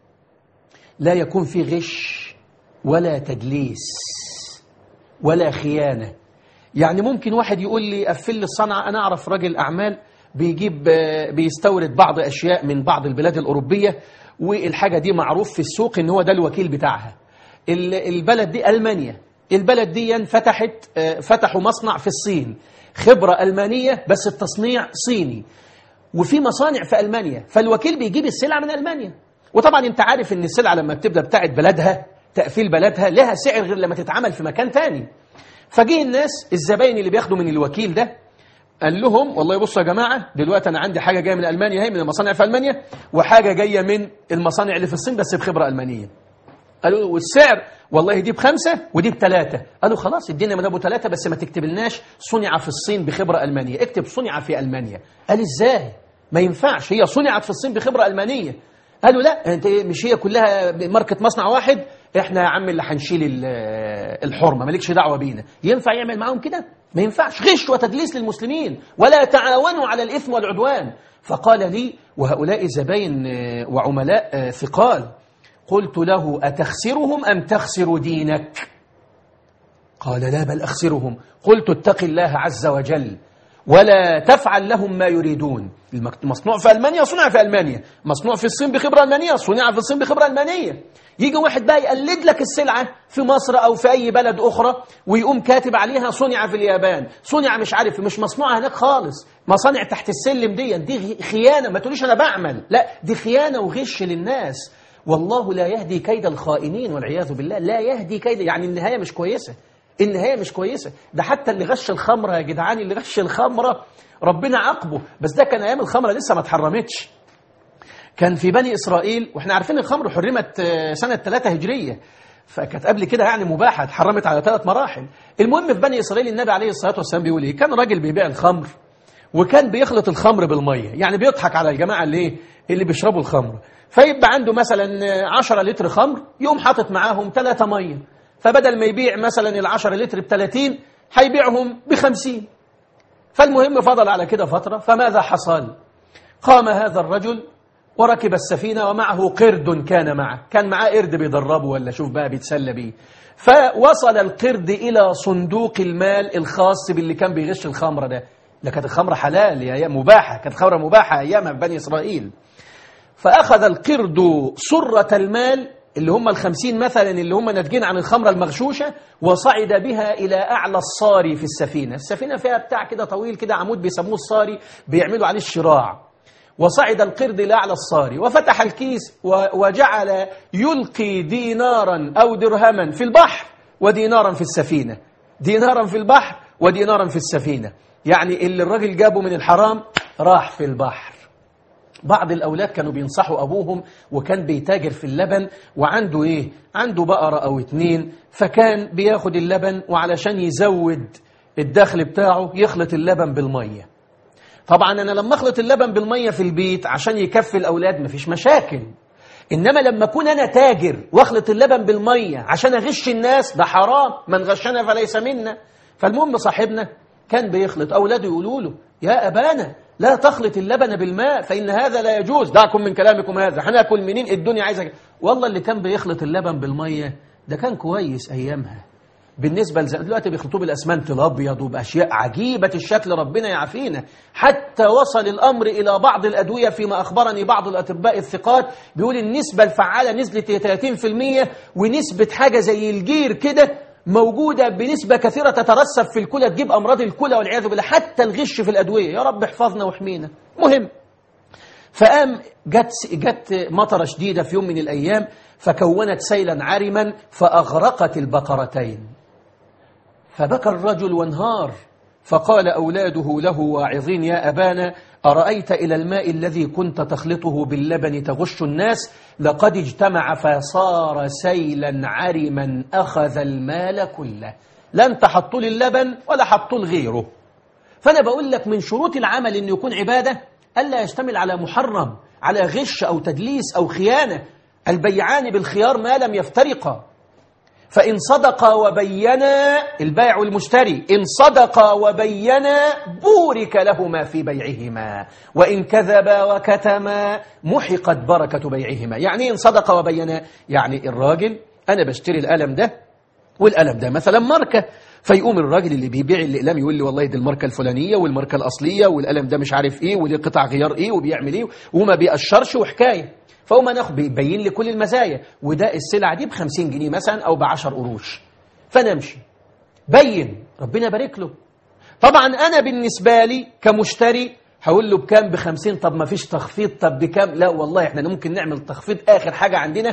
لا يكون فيه غش ولا تدليس ولا خيانة يعني ممكن واحد يقول لي قفل لي الصنعة أنا أعرف راجل أعمال بيجيب بيستورد بعض أشياء من بعض البلاد الأوروبية والحاجة دي معروف في السوق إن هو ده الوكيل بتاعها البلد دي ألمانيا البلد دي فتحت فتحوا مصنع في الصين خبرة ألمانية بس التصنيع صيني وفي مصانع في ألمانيا فالوكيل بيجيب السلعة من ألمانيا وطبعا انت عارف ان السلعة لما بتبدأ بتاعت بلدها تقفيل بلدها لها سعر غير لما تتعمل في مكان تاني فجه الناس الزباين اللي بياخدوا من الوكيل ده قال لهم والله بصوا يا جماعة دلوقتي أنا عندي حاجة جاية من ألمانيا هي من المصانع في ألمانيا وحاجة جاية من المصانع اللي في الصين بس بخبرة ألمانية قالوا والسعر والله دي بخمسة ودي بثلاثة قالوا خلاص ادينا من أبو ثلاثة بس ما تكتبلناش صنع في الصين بخبرة ألمانية اكتب صنع في ألمانيا قال إزاي ما ينفعش هي صنعت في الصين بخبرة ألمانية قالوا لا انت مش هي كلها ماركة مصنع واحد احنا يا عم اللي هنشيل الحرمه مالكش دعوه بينا ينفع يعمل معاهم كده ما ينفعش غش وتدليس للمسلمين ولا تعاونوا على الاثم والعدوان فقال لي وهؤلاء زباين وعملاء ثقال قلت له اتخسرهم ام تخسر دينك قال لا بل اخسرهم قلت اتق الله عز وجل ولا تفعل لهم ما يريدون المصنوع في ألمانيا صنع في ألمانيا مصنوع في الصين بخبرة ألمانية صنع في الصين بخبرة ألمانية يجي واحد بقى يقلد لك السلعة في مصر أو في أي بلد أخرى ويقوم كاتب عليها صنع في اليابان صنع مش عارف مش مصنوع هناك خالص مصانع تحت السلم دي دي خيانة ما تقوليش أنا بعمل لا دي خيانة وغش للناس والله لا يهدي كيد الخائنين والعياذ بالله لا يهدي كيد يعني النهاية مش كويسة النهاية مش كويسة ده حتى اللي غش الخمرة يا جدعان اللي غش الخمرة ربنا عاقبه بس ده كان أيام الخمرة لسه ما اتحرمتش كان في بني إسرائيل وإحنا عارفين الخمر حرمت سنة 3 هجرية فكانت قبل كده يعني مباحة اتحرمت على ثلاث مراحل المهم في بني إسرائيل النبي عليه الصلاة والسلام بيقول إيه كان راجل بيبيع الخمر وكان بيخلط الخمر بالمية يعني بيضحك على الجماعة اللي ايه اللي بيشربوا الخمر فيبقى عنده مثلا 10 لتر خمر يقوم حاطط معاهم 3 مية فبدل ما يبيع مثلا ال 10 لتر ب 30 هيبيعهم ب 50 فالمهم فضل على كده فترة فماذا حصل قام هذا الرجل وركب السفينة ومعه قرد كان معه كان معاه قرد بيدربه ولا شوف بقى بيتسلى بيه فوصل القرد إلى صندوق المال الخاص باللي كان بيغش الخمرة ده لا كانت الخمرة حلال يا مباحة كانت الخمرة مباحة أيام في بني إسرائيل فأخذ القرد سرة المال اللي هم الخمسين مثلا اللي هم ناتجين عن الخمرة المغشوشة وصعد بها إلى أعلى الصاري في السفينة السفينة فيها بتاع كده طويل كده عمود بيسموه الصاري بيعملوا عليه الشراع وصعد القرد إلى أعلى الصاري وفتح الكيس وجعل يلقي دينارا أو درهما في البحر ودينارا في السفينة دينارا في البحر ودينارا في السفينة يعني اللي الراجل جابه من الحرام راح في البحر بعض الأولاد كانوا بينصحوا أبوهم وكان بيتاجر في اللبن وعنده إيه؟ عنده بقرة أو اتنين فكان بياخد اللبن وعلشان يزود الدخل بتاعه يخلط اللبن بالمية طبعا أنا لما أخلط اللبن بالمية في البيت عشان يكفي الأولاد مفيش مشاكل إنما لما أكون أنا تاجر واخلط اللبن بالمية عشان أغش الناس ده حرام من غشنا فليس منا فالمهم صاحبنا كان بيخلط أولاده يقولوا له يا أبانا لا تخلط اللبن بالماء فإن هذا لا يجوز دعكم من كلامكم هذا هناكل منين الدنيا عايزة والله اللي كان بيخلط اللبن بالمية ده كان كويس أيامها بالنسبة لزمان دلوقتي بيخلطوه بالأسمنت الأبيض وبأشياء عجيبة الشكل ربنا يعافينا حتى وصل الأمر إلى بعض الأدوية فيما أخبرني بعض الأطباء الثقات بيقول النسبة الفعالة نزلت 30% ونسبة حاجة زي الجير كده موجودة بنسبة كثيرة تترسب في الكلى تجيب أمراض الكلى والعياذ بالله حتى الغش في الأدوية يا رب احفظنا واحمينا مهم فقام جت جت مطره شديده في يوم من الايام فكونت سيلا عارما فاغرقت البقرتين فبكى الرجل وانهار فقال اولاده له واعظين يا ابانا ارايت الى الماء الذي كنت تخلطه باللبن تغش الناس لقد اجتمع فصار سيلا عرما اخذ المال كله لا انت حطوا لي اللبن ولا حطوا لغيره فانا بقول لك من شروط العمل انه يكون عباده ألا يشتمل على محرم على غش أو تدليس أو خيانة البيعان بالخيار ما لم يفترقا فإن صدقا وبينا البائع والمشتري إن صدقا وبينا بورك لهما في بيعهما وإن كذبا وكتما محقت بركة بيعهما يعني إن صدقا وبينا يعني الراجل أنا بشتري الألم ده والألم ده مثلا ماركة فيقوم الراجل اللي بيبيع الأقلام يقول لي والله دي الماركة الفلانية والماركة الأصلية والقلم ده مش عارف إيه وليه قطع غيار إيه وبيعمل إيه وما بيقشرش وحكاية فهو ناخد بيبين لي كل المزايا وده السلعة دي ب 50 جنيه مثلا أو ب 10 قروش فنمشي بين ربنا يبارك له طبعا أنا بالنسبة لي كمشتري هقول له بكام ب 50 طب ما فيش تخفيض طب بكام لا والله احنا ممكن نعمل تخفيض آخر حاجة عندنا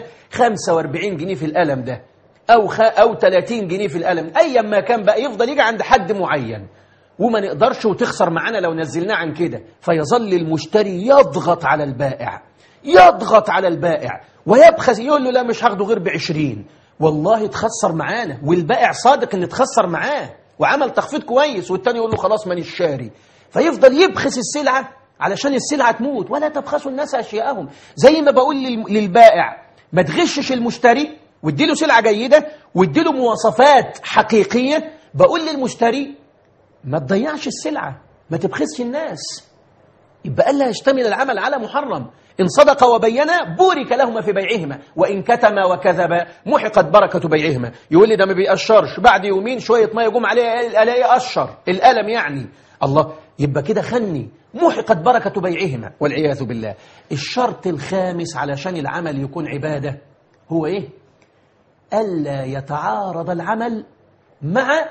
45 جنيه في القلم ده أو خ... أو 30 جنيه في القلم أيا ما كان بقى يفضل يجي عند حد معين وما نقدرش وتخسر معانا لو نزلناه عن كده فيظل المشتري يضغط على البائع يضغط على البائع ويبخس يقول له لا مش هاخده غير بعشرين والله تخسر معانا والبائع صادق ان تخسر معاه وعمل تخفيض كويس والتاني يقول له خلاص ماني الشاري فيفضل يبخس السلعة علشان السلعة تموت ولا تبخسوا الناس أشياءهم زي ما بقول للبائع ما تغشش المشتري واديله سلعة جيدة واديله مواصفات حقيقية بقول للمشتري ما تضيعش السلعة ما تبخسش الناس يبقى ألا يشتمل العمل على محرم إن صدق وبينا بورك لهما في بيعهما وإن كتم وكذب محقت بركة بيعهما يقول لي ده ما بيقشرش بعد يومين شوية ما يقوم عليه ألاقي قشر الألم يعني الله يبقى كده خني محقت بركة بيعهما والعياذ بالله الشرط الخامس علشان العمل يكون عبادة هو إيه ألا يتعارض العمل مع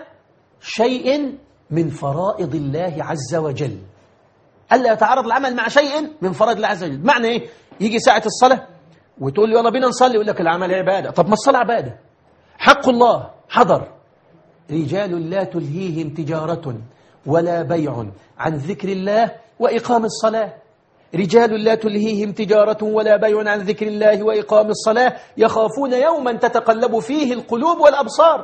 شيء من فرائض الله عز وجل ألا يتعارض العمل مع شيء من فرائض الله عز وجل معنى إيه؟ يجي ساعة الصلاة وتقول لي يلا بينا نصلي يقول لك العمل عبادة طب ما الصلاة عبادة حق الله حضر رجال لا تلهيهم تجارة ولا بيع عن ذكر الله وإقام الصلاة رجال لا تلهيهم تجارة ولا بيع عن ذكر الله وإقام الصلاة يخافون يوما تتقلب فيه القلوب والأبصار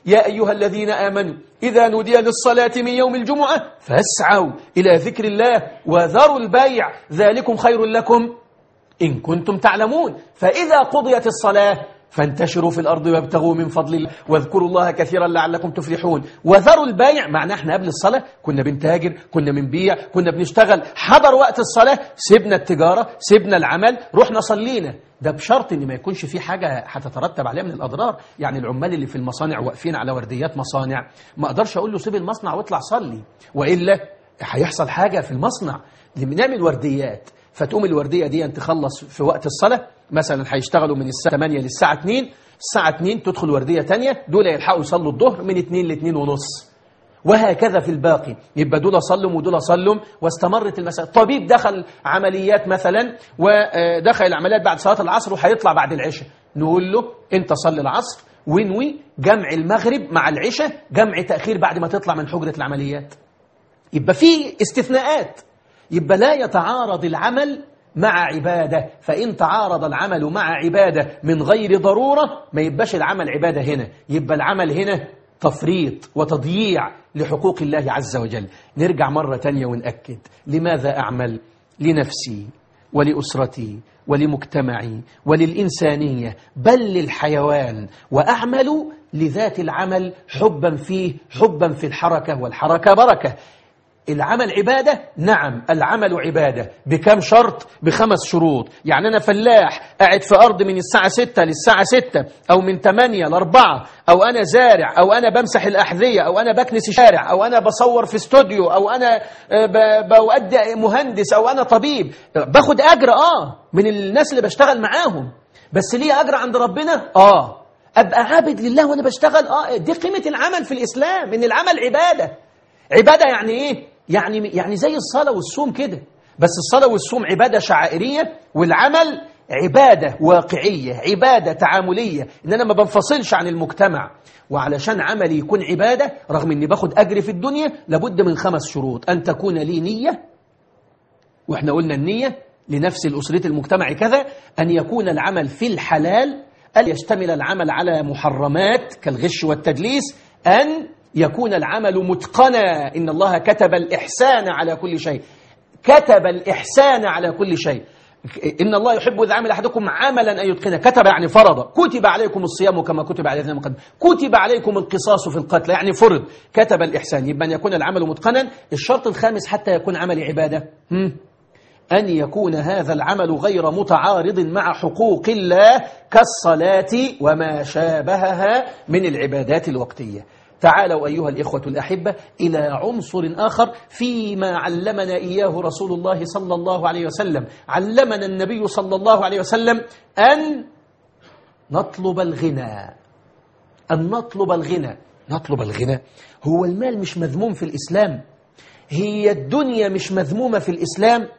يا أيها الذين آمنوا إذا نودي للصلاة من يوم الجمعة فاسعوا إلى ذكر الله وذروا البيع ذلكم خير لكم إن كنتم تعلمون فإذا قضيت الصلاة فانتشروا في الأرض وابتغوا من فضل الله واذكروا الله كثيرا لعلكم تفلحون وذروا البيع معناه احنا قبل الصلاة كنا بنتاجر كنا بنبيع كنا بنشتغل حضر وقت الصلاة سيبنا التجارة سيبنا العمل رحنا صلينا ده بشرط ان ما يكونش في حاجة هتترتب عليها من الأضرار يعني العمال اللي في المصانع واقفين على ورديات مصانع ما اقدرش اقول له سيب المصنع واطلع صلي وإلا هيحصل حاجة في المصنع بنعمل ورديات فتقوم الوردية دي تخلص في وقت الصلاة مثلا هيشتغلوا من الساعة 8 للساعة 2 الساعة 2 تدخل وردية تانية دول يلحقوا يصلوا الظهر من 2 ل 2 ونص وهكذا في الباقي يبقى دول صلوا ودول صلوا واستمرت المسألة طبيب دخل عمليات مثلا ودخل العمليات بعد صلاة العصر وهيطلع بعد العشاء نقول له انت صلي العصر وانوي جمع المغرب مع العشاء جمع تأخير بعد ما تطلع من حجرة العمليات يبقى في استثناءات يبقى لا يتعارض العمل مع عبادة فإن تعارض العمل مع عبادة من غير ضرورة ما يبقاش العمل عبادة هنا يبقى العمل هنا تفريط وتضييع لحقوق الله عز وجل نرجع مرة تانية ونأكد لماذا أعمل لنفسي ولأسرتي ولمجتمعي وللإنسانية بل للحيوان وأعمل لذات العمل حبا فيه حبا في الحركة والحركة بركة العمل عبادة؟ نعم العمل عبادة بكم شرط؟ بخمس شروط يعني أنا فلاح قاعد في أرض من الساعة 6 للساعة 6 أو من 8 ل 4 أو أنا زارع أو أنا بمسح الأحذية أو أنا بكنس الشارع أو أنا بصور في استوديو أو أنا بؤدي مهندس أو أنا طبيب باخد أجر آه من الناس اللي بشتغل معاهم بس ليه أجر عند ربنا؟ آه أبقى عابد لله وأنا بشتغل آه دي قيمة العمل في الإسلام إن العمل عبادة عبادة يعني إيه؟ يعني يعني زي الصلاة والصوم كده بس الصلاة والصوم عبادة شعائرية والعمل عبادة واقعية عبادة تعاملية إن أنا ما بنفصلش عن المجتمع وعلشان عملي يكون عبادة رغم أني باخد أجر في الدنيا لابد من خمس شروط أن تكون لي نية وإحنا قلنا النية لنفس الأسرة المجتمع كذا أن يكون العمل في الحلال أن يشتمل العمل على محرمات كالغش والتدليس أن يكون العمل متقنا إن الله كتب الإحسان على كل شيء كتب الإحسان على كل شيء إن الله يحب إذا عمل أحدكم عملا أن يتقنه كتب يعني فرض كتب عليكم الصيام كما كتب على الذين من قبل كتب عليكم القصاص في القتل يعني فرض كتب الإحسان يبقى أن يكون العمل متقنا الشرط الخامس حتى يكون عمل عبادة هم؟ أن يكون هذا العمل غير متعارض مع حقوق الله كالصلاة وما شابهها من العبادات الوقتية تعالوا أيها الإخوة الأحبة إلى عنصر آخر فيما علمنا إياه رسول الله صلى الله عليه وسلم علمنا النبي صلى الله عليه وسلم أن نطلب الغنى أن نطلب الغنى نطلب الغنى هو المال مش مذموم في الإسلام هي الدنيا مش مذمومة في الإسلام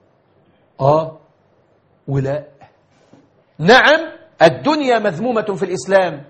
آه ولا نعم الدنيا مذمومة في الإسلام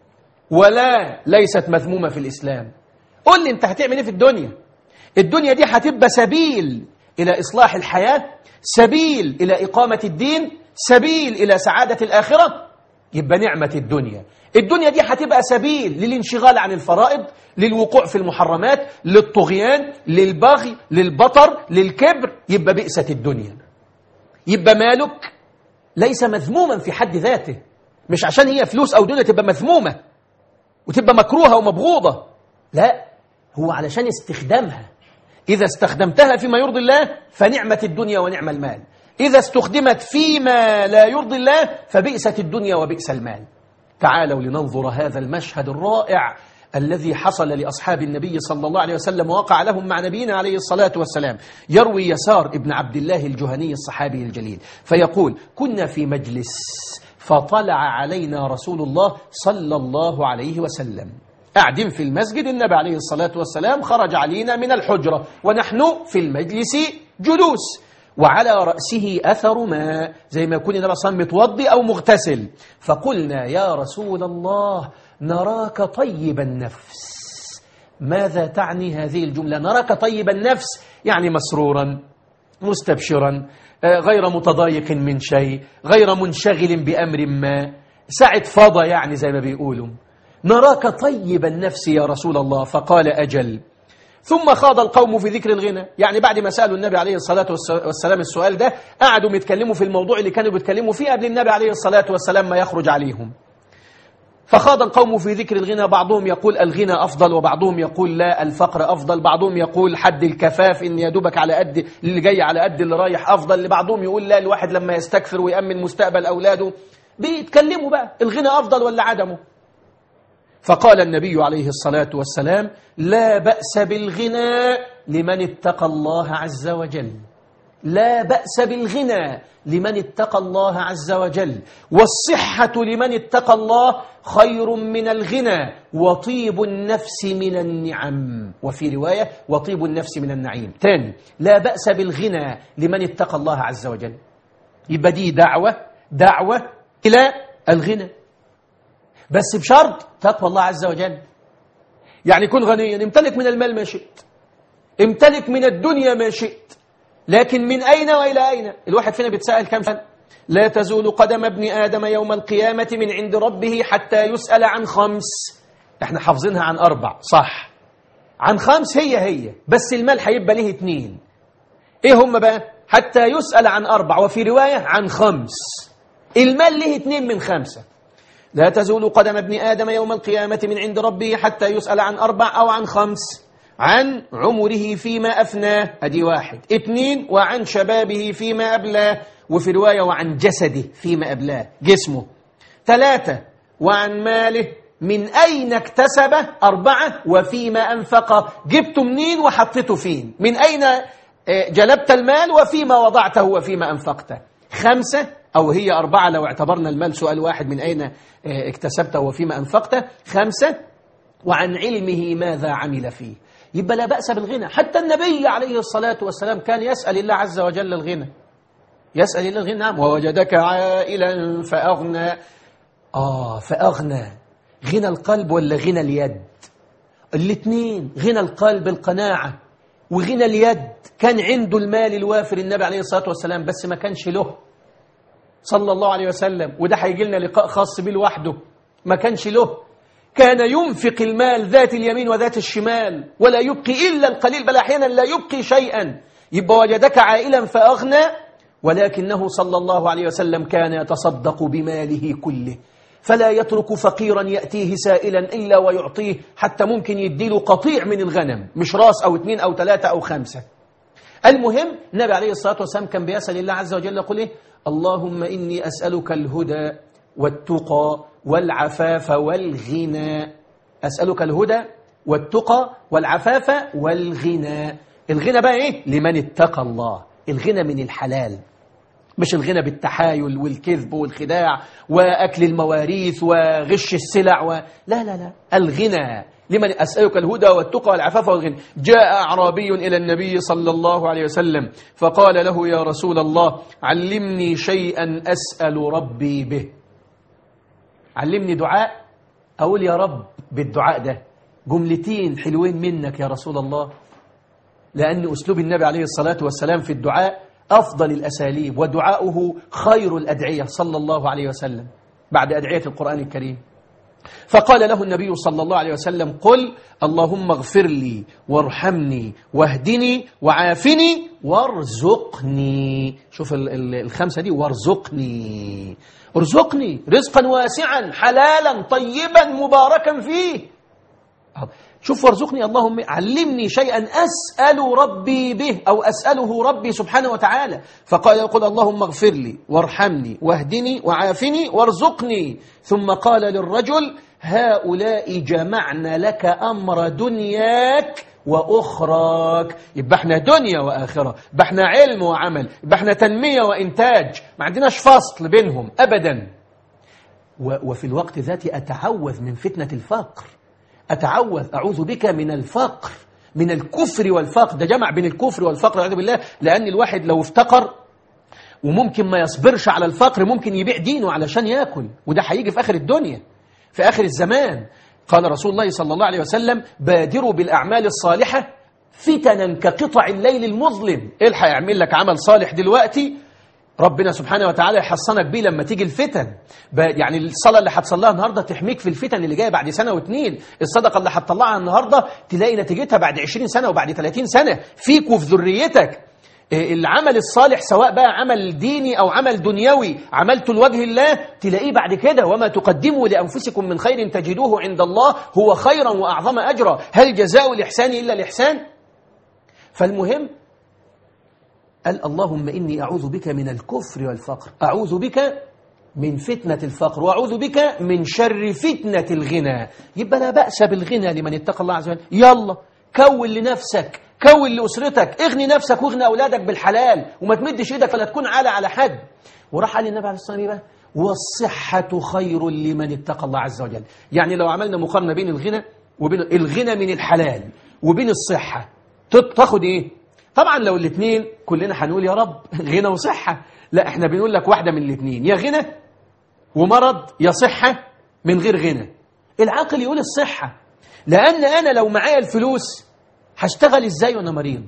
ولا ليست مذمومة في الإسلام قل لي أنت هتعمل إيه في الدنيا الدنيا دي هتبقى سبيل إلى إصلاح الحياة سبيل إلى إقامة الدين سبيل إلى سعادة الآخرة يبقى نعمة الدنيا الدنيا دي هتبقى سبيل للانشغال عن الفرائض للوقوع في المحرمات للطغيان للبغي للبطر للكبر يبقى بئسة الدنيا يبقى مالك ليس مذموما في حد ذاته مش عشان هي فلوس أو دنيا تبقى مذمومة وتبقى مكروهة ومبغوضة لا هو علشان استخدامها إذا استخدمتها فيما يرضي الله فنعمة الدنيا ونعم المال إذا استخدمت فيما لا يرضي الله فبئست الدنيا وبئس المال تعالوا لننظر هذا المشهد الرائع الذي حصل لأصحاب النبي صلى الله عليه وسلم ووقع لهم مع نبينا عليه الصلاة والسلام يروي يسار ابن عبد الله الجهني الصحابي الجليل فيقول كنا في مجلس فطلع علينا رسول الله صلى الله عليه وسلم قاعدين في المسجد النبي عليه الصلاة والسلام خرج علينا من الحجرة ونحن في المجلس جلوس وعلى رأسه أثر ماء زي ما يكون النبي صلى الله عليه وسلم متوضي أو مغتسل فقلنا يا رسول الله نراك طيب النفس ماذا تعني هذه الجملة نراك طيب النفس يعني مسرورا مستبشرا غير متضايق من شيء غير منشغل بأمر ما سعد فضى يعني زي ما بيقولوا نراك طيب النفس يا رسول الله فقال أجل ثم خاض القوم في ذكر الغنى يعني بعد ما سألوا النبي عليه الصلاة والسلام السؤال ده قعدوا يتكلموا في الموضوع اللي كانوا بيتكلموا فيه قبل النبي عليه الصلاة والسلام ما يخرج عليهم فخاض القوم في ذكر الغنى بعضهم يقول الغنى أفضل وبعضهم يقول لا الفقر أفضل بعضهم يقول حد الكفاف إن يدوبك على قد اللي جاي على قد اللي رايح أفضل لبعضهم يقول لا الواحد لما يستكثر ويأمن مستقبل أولاده بيتكلموا بقى الغنى أفضل ولا عدمه فقال النبي عليه الصلاة والسلام لا بأس بالغنى لمن اتقى الله عز وجل لا بأس بالغنى لمن اتقى الله عز وجل والصحة لمن اتقى الله خير من الغنى وطيب النفس من النعم وفي رواية وطيب النفس من النعيم تاني لا بأس بالغنى لمن اتقى الله عز وجل يبقى دي دعوة دعوة إلى الغنى بس بشرط تقوى الله عز وجل يعني كن غنيا امتلك من المال ما شئت امتلك من الدنيا ما شئت لكن من أين وإلى أين الواحد فينا بيتساءل كم سنة لا تزول قدم ابن آدم يوم القيامة من عند ربه حتى يسأل عن خمس احنا حافظينها عن أربع صح عن خمس هي هي بس المال هيبقى ليه اتنين ايه هم بقى حتى يسأل عن أربع وفي رواية عن خمس المال ليه اتنين من خمسة لا تزول قدم ابن آدم يوم القيامة من عند ربه حتى يسأل عن أربع أو عن خمس عن عمره فيما أفناه أدي واحد اثنين وعن شبابه فيما أبلاه وفي رواية وعن جسده فيما أبلاه جسمه ثلاثة وعن ماله من أين اكتسبه أربعة وفيما أنفقه جبته منين وحطيته فين من أين جلبت المال وفيما وضعته وفيما أنفقته خمسة أو هي أربعة لو اعتبرنا المال سؤال واحد من أين اكتسبته وفيما أنفقته خمسة وعن علمه ماذا عمل فيه يبقى لا بأس بالغنى حتى النبي عليه الصلاة والسلام كان يسأل الله عز وجل الغنى يسأل الله الغنى نعم ووجدك عائلا فأغنى آه فأغنى غنى القلب ولا غنى اليد الاثنين غنى القلب القناعة وغنى اليد كان عنده المال الوافر النبي عليه الصلاة والسلام بس ما كانش له صلى الله عليه وسلم وده هيجي لنا لقاء خاص بيه لوحده ما كانش له كان ينفق المال ذات اليمين وذات الشمال ولا يبقي إلا القليل بل أحيانا لا يبقي شيئا يبقى وجدك عائلا فأغنى ولكنه صلى الله عليه وسلم كان يتصدق بماله كله فلا يترك فقيرا يأتيه سائلا إلا ويعطيه حتى ممكن يديله قطيع من الغنم مش راس أو اثنين أو ثلاثة أو خمسة المهم النبي عليه الصلاة والسلام كان بيسأل الله عز وجل يقول إيه اللهم إني أسألك الهدى والتقى والعفاف والغنى أسألك الهدى والتقى والعفاف والغنى الغنى بقى إيه؟ لمن اتقى الله الغنى من الحلال مش الغنى بالتحايل والكذب والخداع وأكل المواريث وغش السلع و... لا لا لا الغنى لمن أسألك الهدى والتقى والعفاف والغنى جاء أعرابي إلى النبي صلى الله عليه وسلم فقال له يا رسول الله علمني شيئا أسأل ربي به علمني دعاء أقول يا رب بالدعاء ده جملتين حلوين منك يا رسول الله لأن أسلوب النبي عليه الصلاة والسلام في الدعاء أفضل الأساليب ودعاؤه خير الأدعية صلى الله عليه وسلم بعد أدعية القرآن الكريم فقال له النبي صلى الله عليه وسلم قل اللهم اغفر لي وارحمني واهدني وعافني وارزقني شوف الخمسة دي وارزقني ارزقني رزقا واسعا حلالا طيبا مباركا فيه شوف وارزقني اللهم علمني شيئا أسأل ربي به أو أسأله ربي سبحانه وتعالى فقال يقول اللهم اغفر لي وارحمني واهدني وعافني وارزقني ثم قال للرجل هؤلاء جمعنا لك أمر دنياك وأخراك يبقى احنا دنيا وآخرة يبقى احنا علم وعمل يبقى احنا تنمية وإنتاج ما عندناش فصل بينهم أبدا وفي الوقت ذاتي أتعوذ من فتنة الفقر أتعوذ أعوذ بك من الفقر من الكفر والفقر ده جمع بين الكفر والفقر والعياذ بالله لأن الواحد لو افتقر وممكن ما يصبرش على الفقر ممكن يبيع دينه علشان ياكل وده هيجي في آخر الدنيا في آخر الزمان قال رسول الله صلى الله عليه وسلم بادروا بالأعمال الصالحة فتنا كقطع الليل المظلم الحق يعمل لك عمل صالح دلوقتي ربنا سبحانه وتعالى يحصنك بيه لما تيجي الفتن يعني الصلاة اللي هتصليها النهاردة تحميك في الفتن اللي جاية بعد سنة واتنين الصدقة اللي هتطلعها النهاردة تلاقي نتيجتها بعد 20 سنة وبعد 30 سنة فيك وفي ذريتك العمل الصالح سواء بقى عمل ديني أو عمل دنيوي عملته لوجه الله تلاقيه بعد كده وما تقدموا لأنفسكم من خير تجدوه عند الله هو خيرا وأعظم أجرا هل جزاء الإحسان إلا الإحسان فالمهم قال اللهم إني أعوذ بك من الكفر والفقر أعوذ بك من فتنة الفقر وأعوذ بك من شر فتنة الغنى يبقى لا بأس بالغنى لمن اتقى الله عز وجل يلا كون لنفسك كون لأسرتك اغني نفسك واغني أولادك بالحلال وما تمدش إيدك فلا تكون عالة على حد وراح قال النبي عليه الصلاة والسلام والصحة خير لمن اتقى الله عز وجل يعني لو عملنا مقارنة بين الغنى وبين الغنى من الحلال وبين الصحة تاخد ايه طبعا لو الاثنين كلنا هنقول يا رب غنى وصحة لا احنا بنقول لك واحدة من الاثنين يا غنى ومرض يا صحة من غير غنى العاقل يقول الصحة لأن أنا لو معايا الفلوس هشتغل ازاي وانا مريض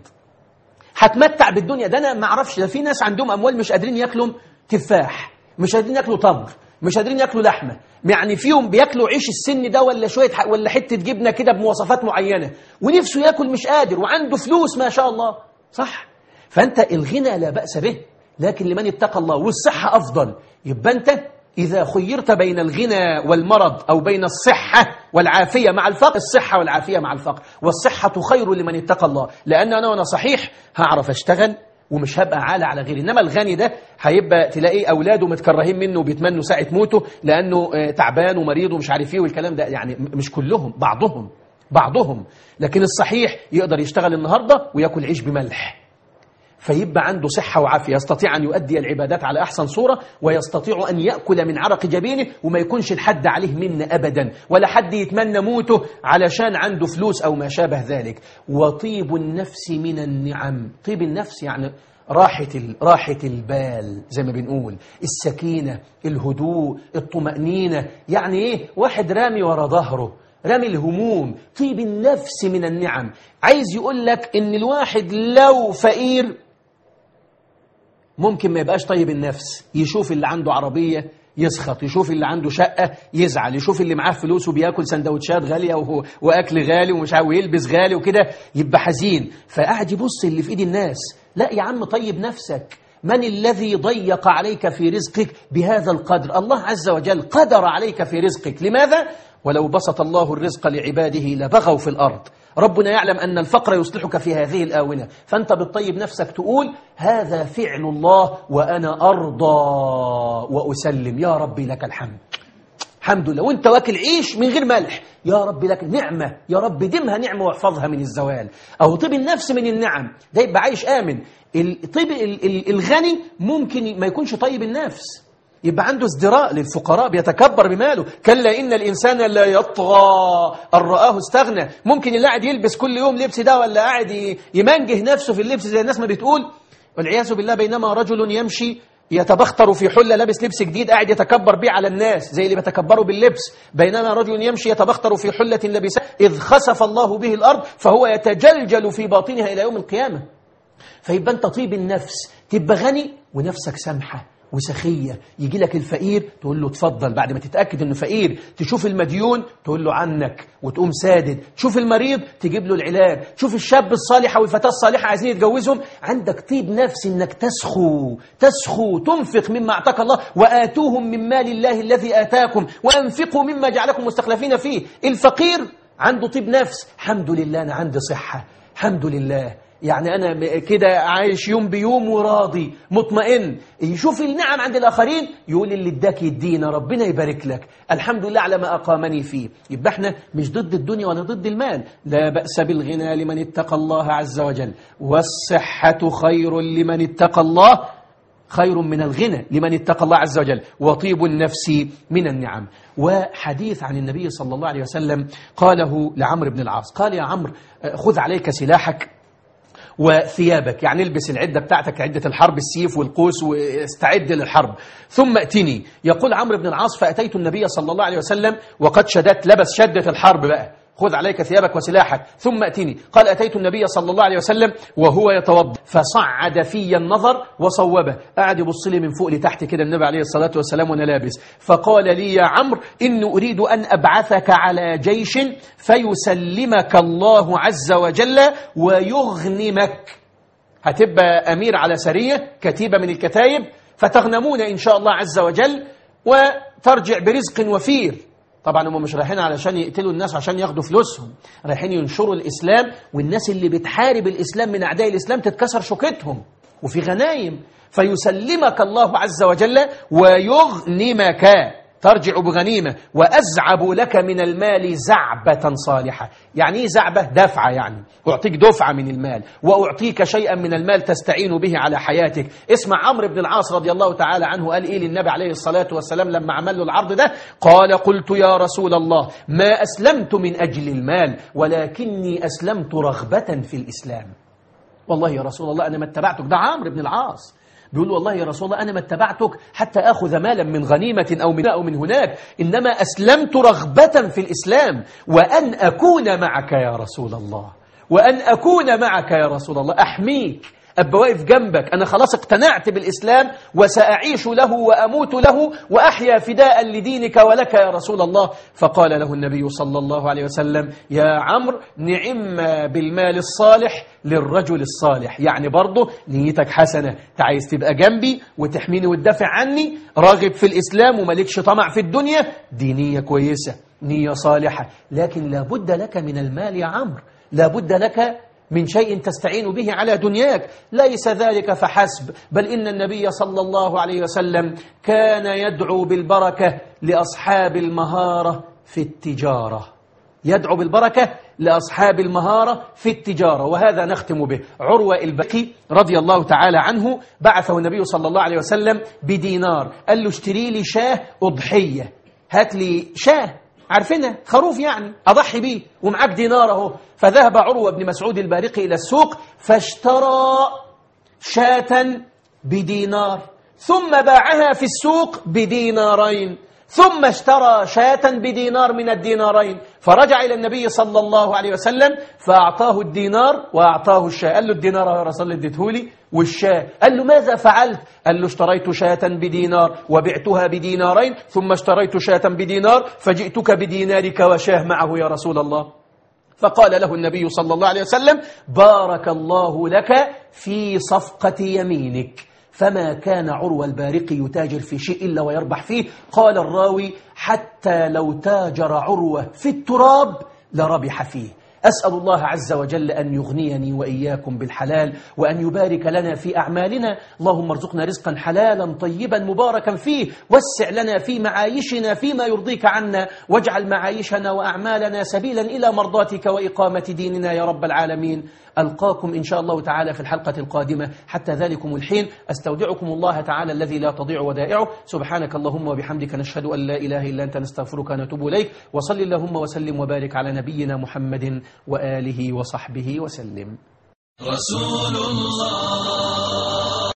هتمتع بالدنيا ده انا ما اعرفش ده في ناس عندهم اموال مش قادرين ياكلوا تفاح مش قادرين ياكلوا تمر مش قادرين ياكلوا لحمه يعني فيهم بياكلوا عيش السن ده ولا شويه ولا حته جبنه كده بمواصفات معينه ونفسه ياكل مش قادر وعنده فلوس ما شاء الله صح فانت الغنى لا باس به لكن لمن اتقى الله والصحه افضل يبقى انت إذا خيرت بين الغنى والمرض أو بين الصحة والعافية مع الفقر الصحة والعافية مع الفقر والصحة خير لمن اتقى الله لأن أنا وأنا صحيح هعرف أشتغل ومش هبقى عالة على غيري إنما الغني ده هيبقى تلاقيه أولاده متكرهين منه وبيتمنوا ساعة موته لأنه تعبان ومريض ومش عارف إيه والكلام ده يعني مش كلهم بعضهم بعضهم لكن الصحيح يقدر يشتغل النهاردة ويأكل عيش بملح فيبقى عنده صحة وعافية يستطيع أن يؤدي العبادات على أحسن صورة ويستطيع أن يأكل من عرق جبينه وما يكونش الحد عليه منه أبدا ولا حد يتمنى موته علشان عنده فلوس أو ما شابه ذلك وطيب النفس من النعم طيب النفس يعني راحة, راحة البال زي ما بنقول السكينة الهدوء الطمأنينة يعني إيه واحد رامي ورا ظهره رمي الهموم طيب النفس من النعم عايز يقول لك ان الواحد لو فقير ممكن ما يبقاش طيب النفس يشوف اللي عنده عربية يسخط يشوف اللي عنده شقة يزعل يشوف اللي معاه فلوس وبياكل سندوتشات غالية وهو وأكل غالي ومش عارف ويلبس غالي وكده يبقى حزين فقاعد يبص اللي في إيد الناس لا يا عم طيب نفسك من الذي ضيق عليك في رزقك بهذا القدر الله عز وجل قدر عليك في رزقك لماذا؟ ولو بسط الله الرزق لعباده لبغوا في الأرض ربنا يعلم أن الفقر يصلحك في هذه الآونة فأنت بالطيب نفسك تقول هذا فعل الله وأنا أرضى وأسلم يا ربي لك الحمد الحمد لله وانت واكل عيش من غير ملح يا رب لك نعمة يا رب دمها نعمة واحفظها من الزوال أو طيب النفس من النعم ده يبقى عايش آمن الطيب الغني ممكن ما يكونش طيب النفس يبقى عنده ازدراء للفقراء بيتكبر بماله كلا إن الإنسان لا يطغى أن رآه استغنى ممكن اللي قاعد يلبس كل يوم لبس ده ولا قاعد يمنجه نفسه في اللبس زي الناس ما بتقول والعياذ بالله بينما رجل يمشي يتبختر في حلة لابس لبس جديد قاعد يتكبر بيه على الناس زي اللي بيتكبروا باللبس بينما رجل يمشي يتبختر في حلة لبسها إذ خسف الله به الأرض فهو يتجلجل في باطنها إلى يوم القيامة فيبقى أنت طيب النفس تبقى غني ونفسك سمحة وسخية يجي لك الفقير تقول له اتفضل بعد ما تتأكد انه فقير تشوف المديون تقول له عنك وتقوم سادد تشوف المريض تجيب له العلاج تشوف الشاب الصالح والفتاة الصالحة عايزين يتجوزهم عندك طيب نفس انك تسخو تسخو تنفق مما اعطاك الله وآتوهم من مال الله الذي آتاكم وأنفقوا مما جعلكم مستخلفين فيه الفقير عنده طيب نفس الحمد لله أنا عندي صحة الحمد لله يعني أنا كده عايش يوم بيوم وراضي مطمئن يشوف النعم عند الآخرين يقول اللي اداك يدينا ربنا يبارك لك الحمد لله على ما أقامني فيه يبقى احنا مش ضد الدنيا ولا ضد المال لا بأس بالغنى لمن اتقى الله عز وجل والصحة خير لمن اتقى الله خير من الغنى لمن اتقى الله عز وجل وطيب النفس من النعم وحديث عن النبي صلى الله عليه وسلم قاله لعمرو بن العاص قال يا عمرو خذ عليك سلاحك وثيابك يعني البس العدة بتاعتك عدة الحرب السيف والقوس واستعد للحرب ثم ائتني يقول عمرو بن العاص فأتيت النبي صلى الله عليه وسلم وقد شدت لبس شدة الحرب بقى خذ عليك ثيابك وسلاحك ثم أتيني قال أتيت النبي صلى الله عليه وسلم وهو يتوضا فصعد في النظر وصوبه قعد يبص لي من فوق لتحت كده النبي عليه الصلاة والسلام وأنا لابس فقال لي يا عمرو إني أريد أن أبعثك على جيش فيسلمك الله عز وجل ويغنمك هتبقى أمير على سرية كتيبة من الكتايب فتغنمون إن شاء الله عز وجل وترجع برزق وفير طبعا هم مش رايحين علشان يقتلوا الناس عشان ياخدوا فلوسهم رايحين ينشروا الإسلام والناس اللي بتحارب الإسلام من أعداء الإسلام تتكسر شوكتهم وفي غنايم فيسلمك الله عز وجل ويغنمك ترجع بغنيمة وأزعب لك من المال زعبة صالحة يعني إيه زعبة؟ دفعة يعني أعطيك دفعة من المال وأعطيك شيئا من المال تستعين به على حياتك اسمع عمرو بن العاص رضي الله تعالى عنه قال إيه للنبي عليه الصلاة والسلام لما عمل له العرض ده قال قلت يا رسول الله ما أسلمت من أجل المال ولكني أسلمت رغبة في الإسلام والله يا رسول الله أنا ما اتبعتك ده عمرو بن العاص بيقول والله يا رسول الله أنا ما اتبعتك حتى أخذ مالا من غنيمة أو من, أو من هناك إنما أسلمت رغبة في الإسلام وأن أكون معك يا رسول الله وأن أكون معك يا رسول الله أحميك أبقى واقف جنبك أنا خلاص اقتنعت بالإسلام وسأعيش له وأموت له وأحيا فداء لدينك ولك يا رسول الله فقال له النبي صلى الله عليه وسلم يا عمرو نعم بالمال الصالح للرجل الصالح يعني برضه نيتك حسنة تعايز تبقى جنبي وتحميني وتدافع عني راغب في الإسلام وملكش طمع في الدنيا دي نية كويسة نية صالحة لكن لابد لك من المال يا عمرو لابد لك من شيء تستعين به على دنياك ليس ذلك فحسب بل إن النبي صلى الله عليه وسلم كان يدعو بالبركة لأصحاب المهارة في التجارة يدعو بالبركة لأصحاب المهارة في التجارة وهذا نختم به عروة البكي رضي الله تعالى عنه بعثه النبي صلى الله عليه وسلم بدينار قال له اشتري لي شاه أضحية هات لي شاه عارفينها خروف يعني أضحي بيه ومعاك دينار اهو فذهب عروة بن مسعود البارقي إلى السوق فاشترى شاة بدينار ثم باعها في السوق بدينارين ثم اشترى شاة بدينار من الدينارين فرجع إلى النبي صلى الله عليه وسلم فأعطاه الدينار وأعطاه الشاة قال له الدينار يا رسول الله اديتهولي والشاة قال له ماذا فعلت قال له اشتريت شاة بدينار وبعتها بدينارين ثم اشتريت شاة بدينار فجئتك بدينارك وشاه معه يا رسول الله فقال له النبي صلى الله عليه وسلم بارك الله لك في صفقة يمينك فما كان عروة البارقي يتاجر في شيء إلا ويربح فيه قال الراوي حتى لو تاجر عروة في التراب لربح فيه أسأل الله عز وجل أن يغنيني وإياكم بالحلال وأن يبارك لنا في أعمالنا اللهم ارزقنا رزقا حلالا طيبا مباركا فيه وسع لنا في معايشنا فيما يرضيك عنا واجعل معايشنا وأعمالنا سبيلا إلى مرضاتك وإقامة ديننا يا رب العالمين ألقاكم إن شاء الله تعالى في الحلقة القادمة حتى ذلكم الحين أستودعكم الله تعالى الذي لا تضيع ودائعه سبحانك اللهم وبحمدك نشهد أن لا إله إلا أنت نستغفرك ونتوب إليك وصل اللهم وسلم وبارك على نبينا محمد وآله وصحبه وسلم رسول الله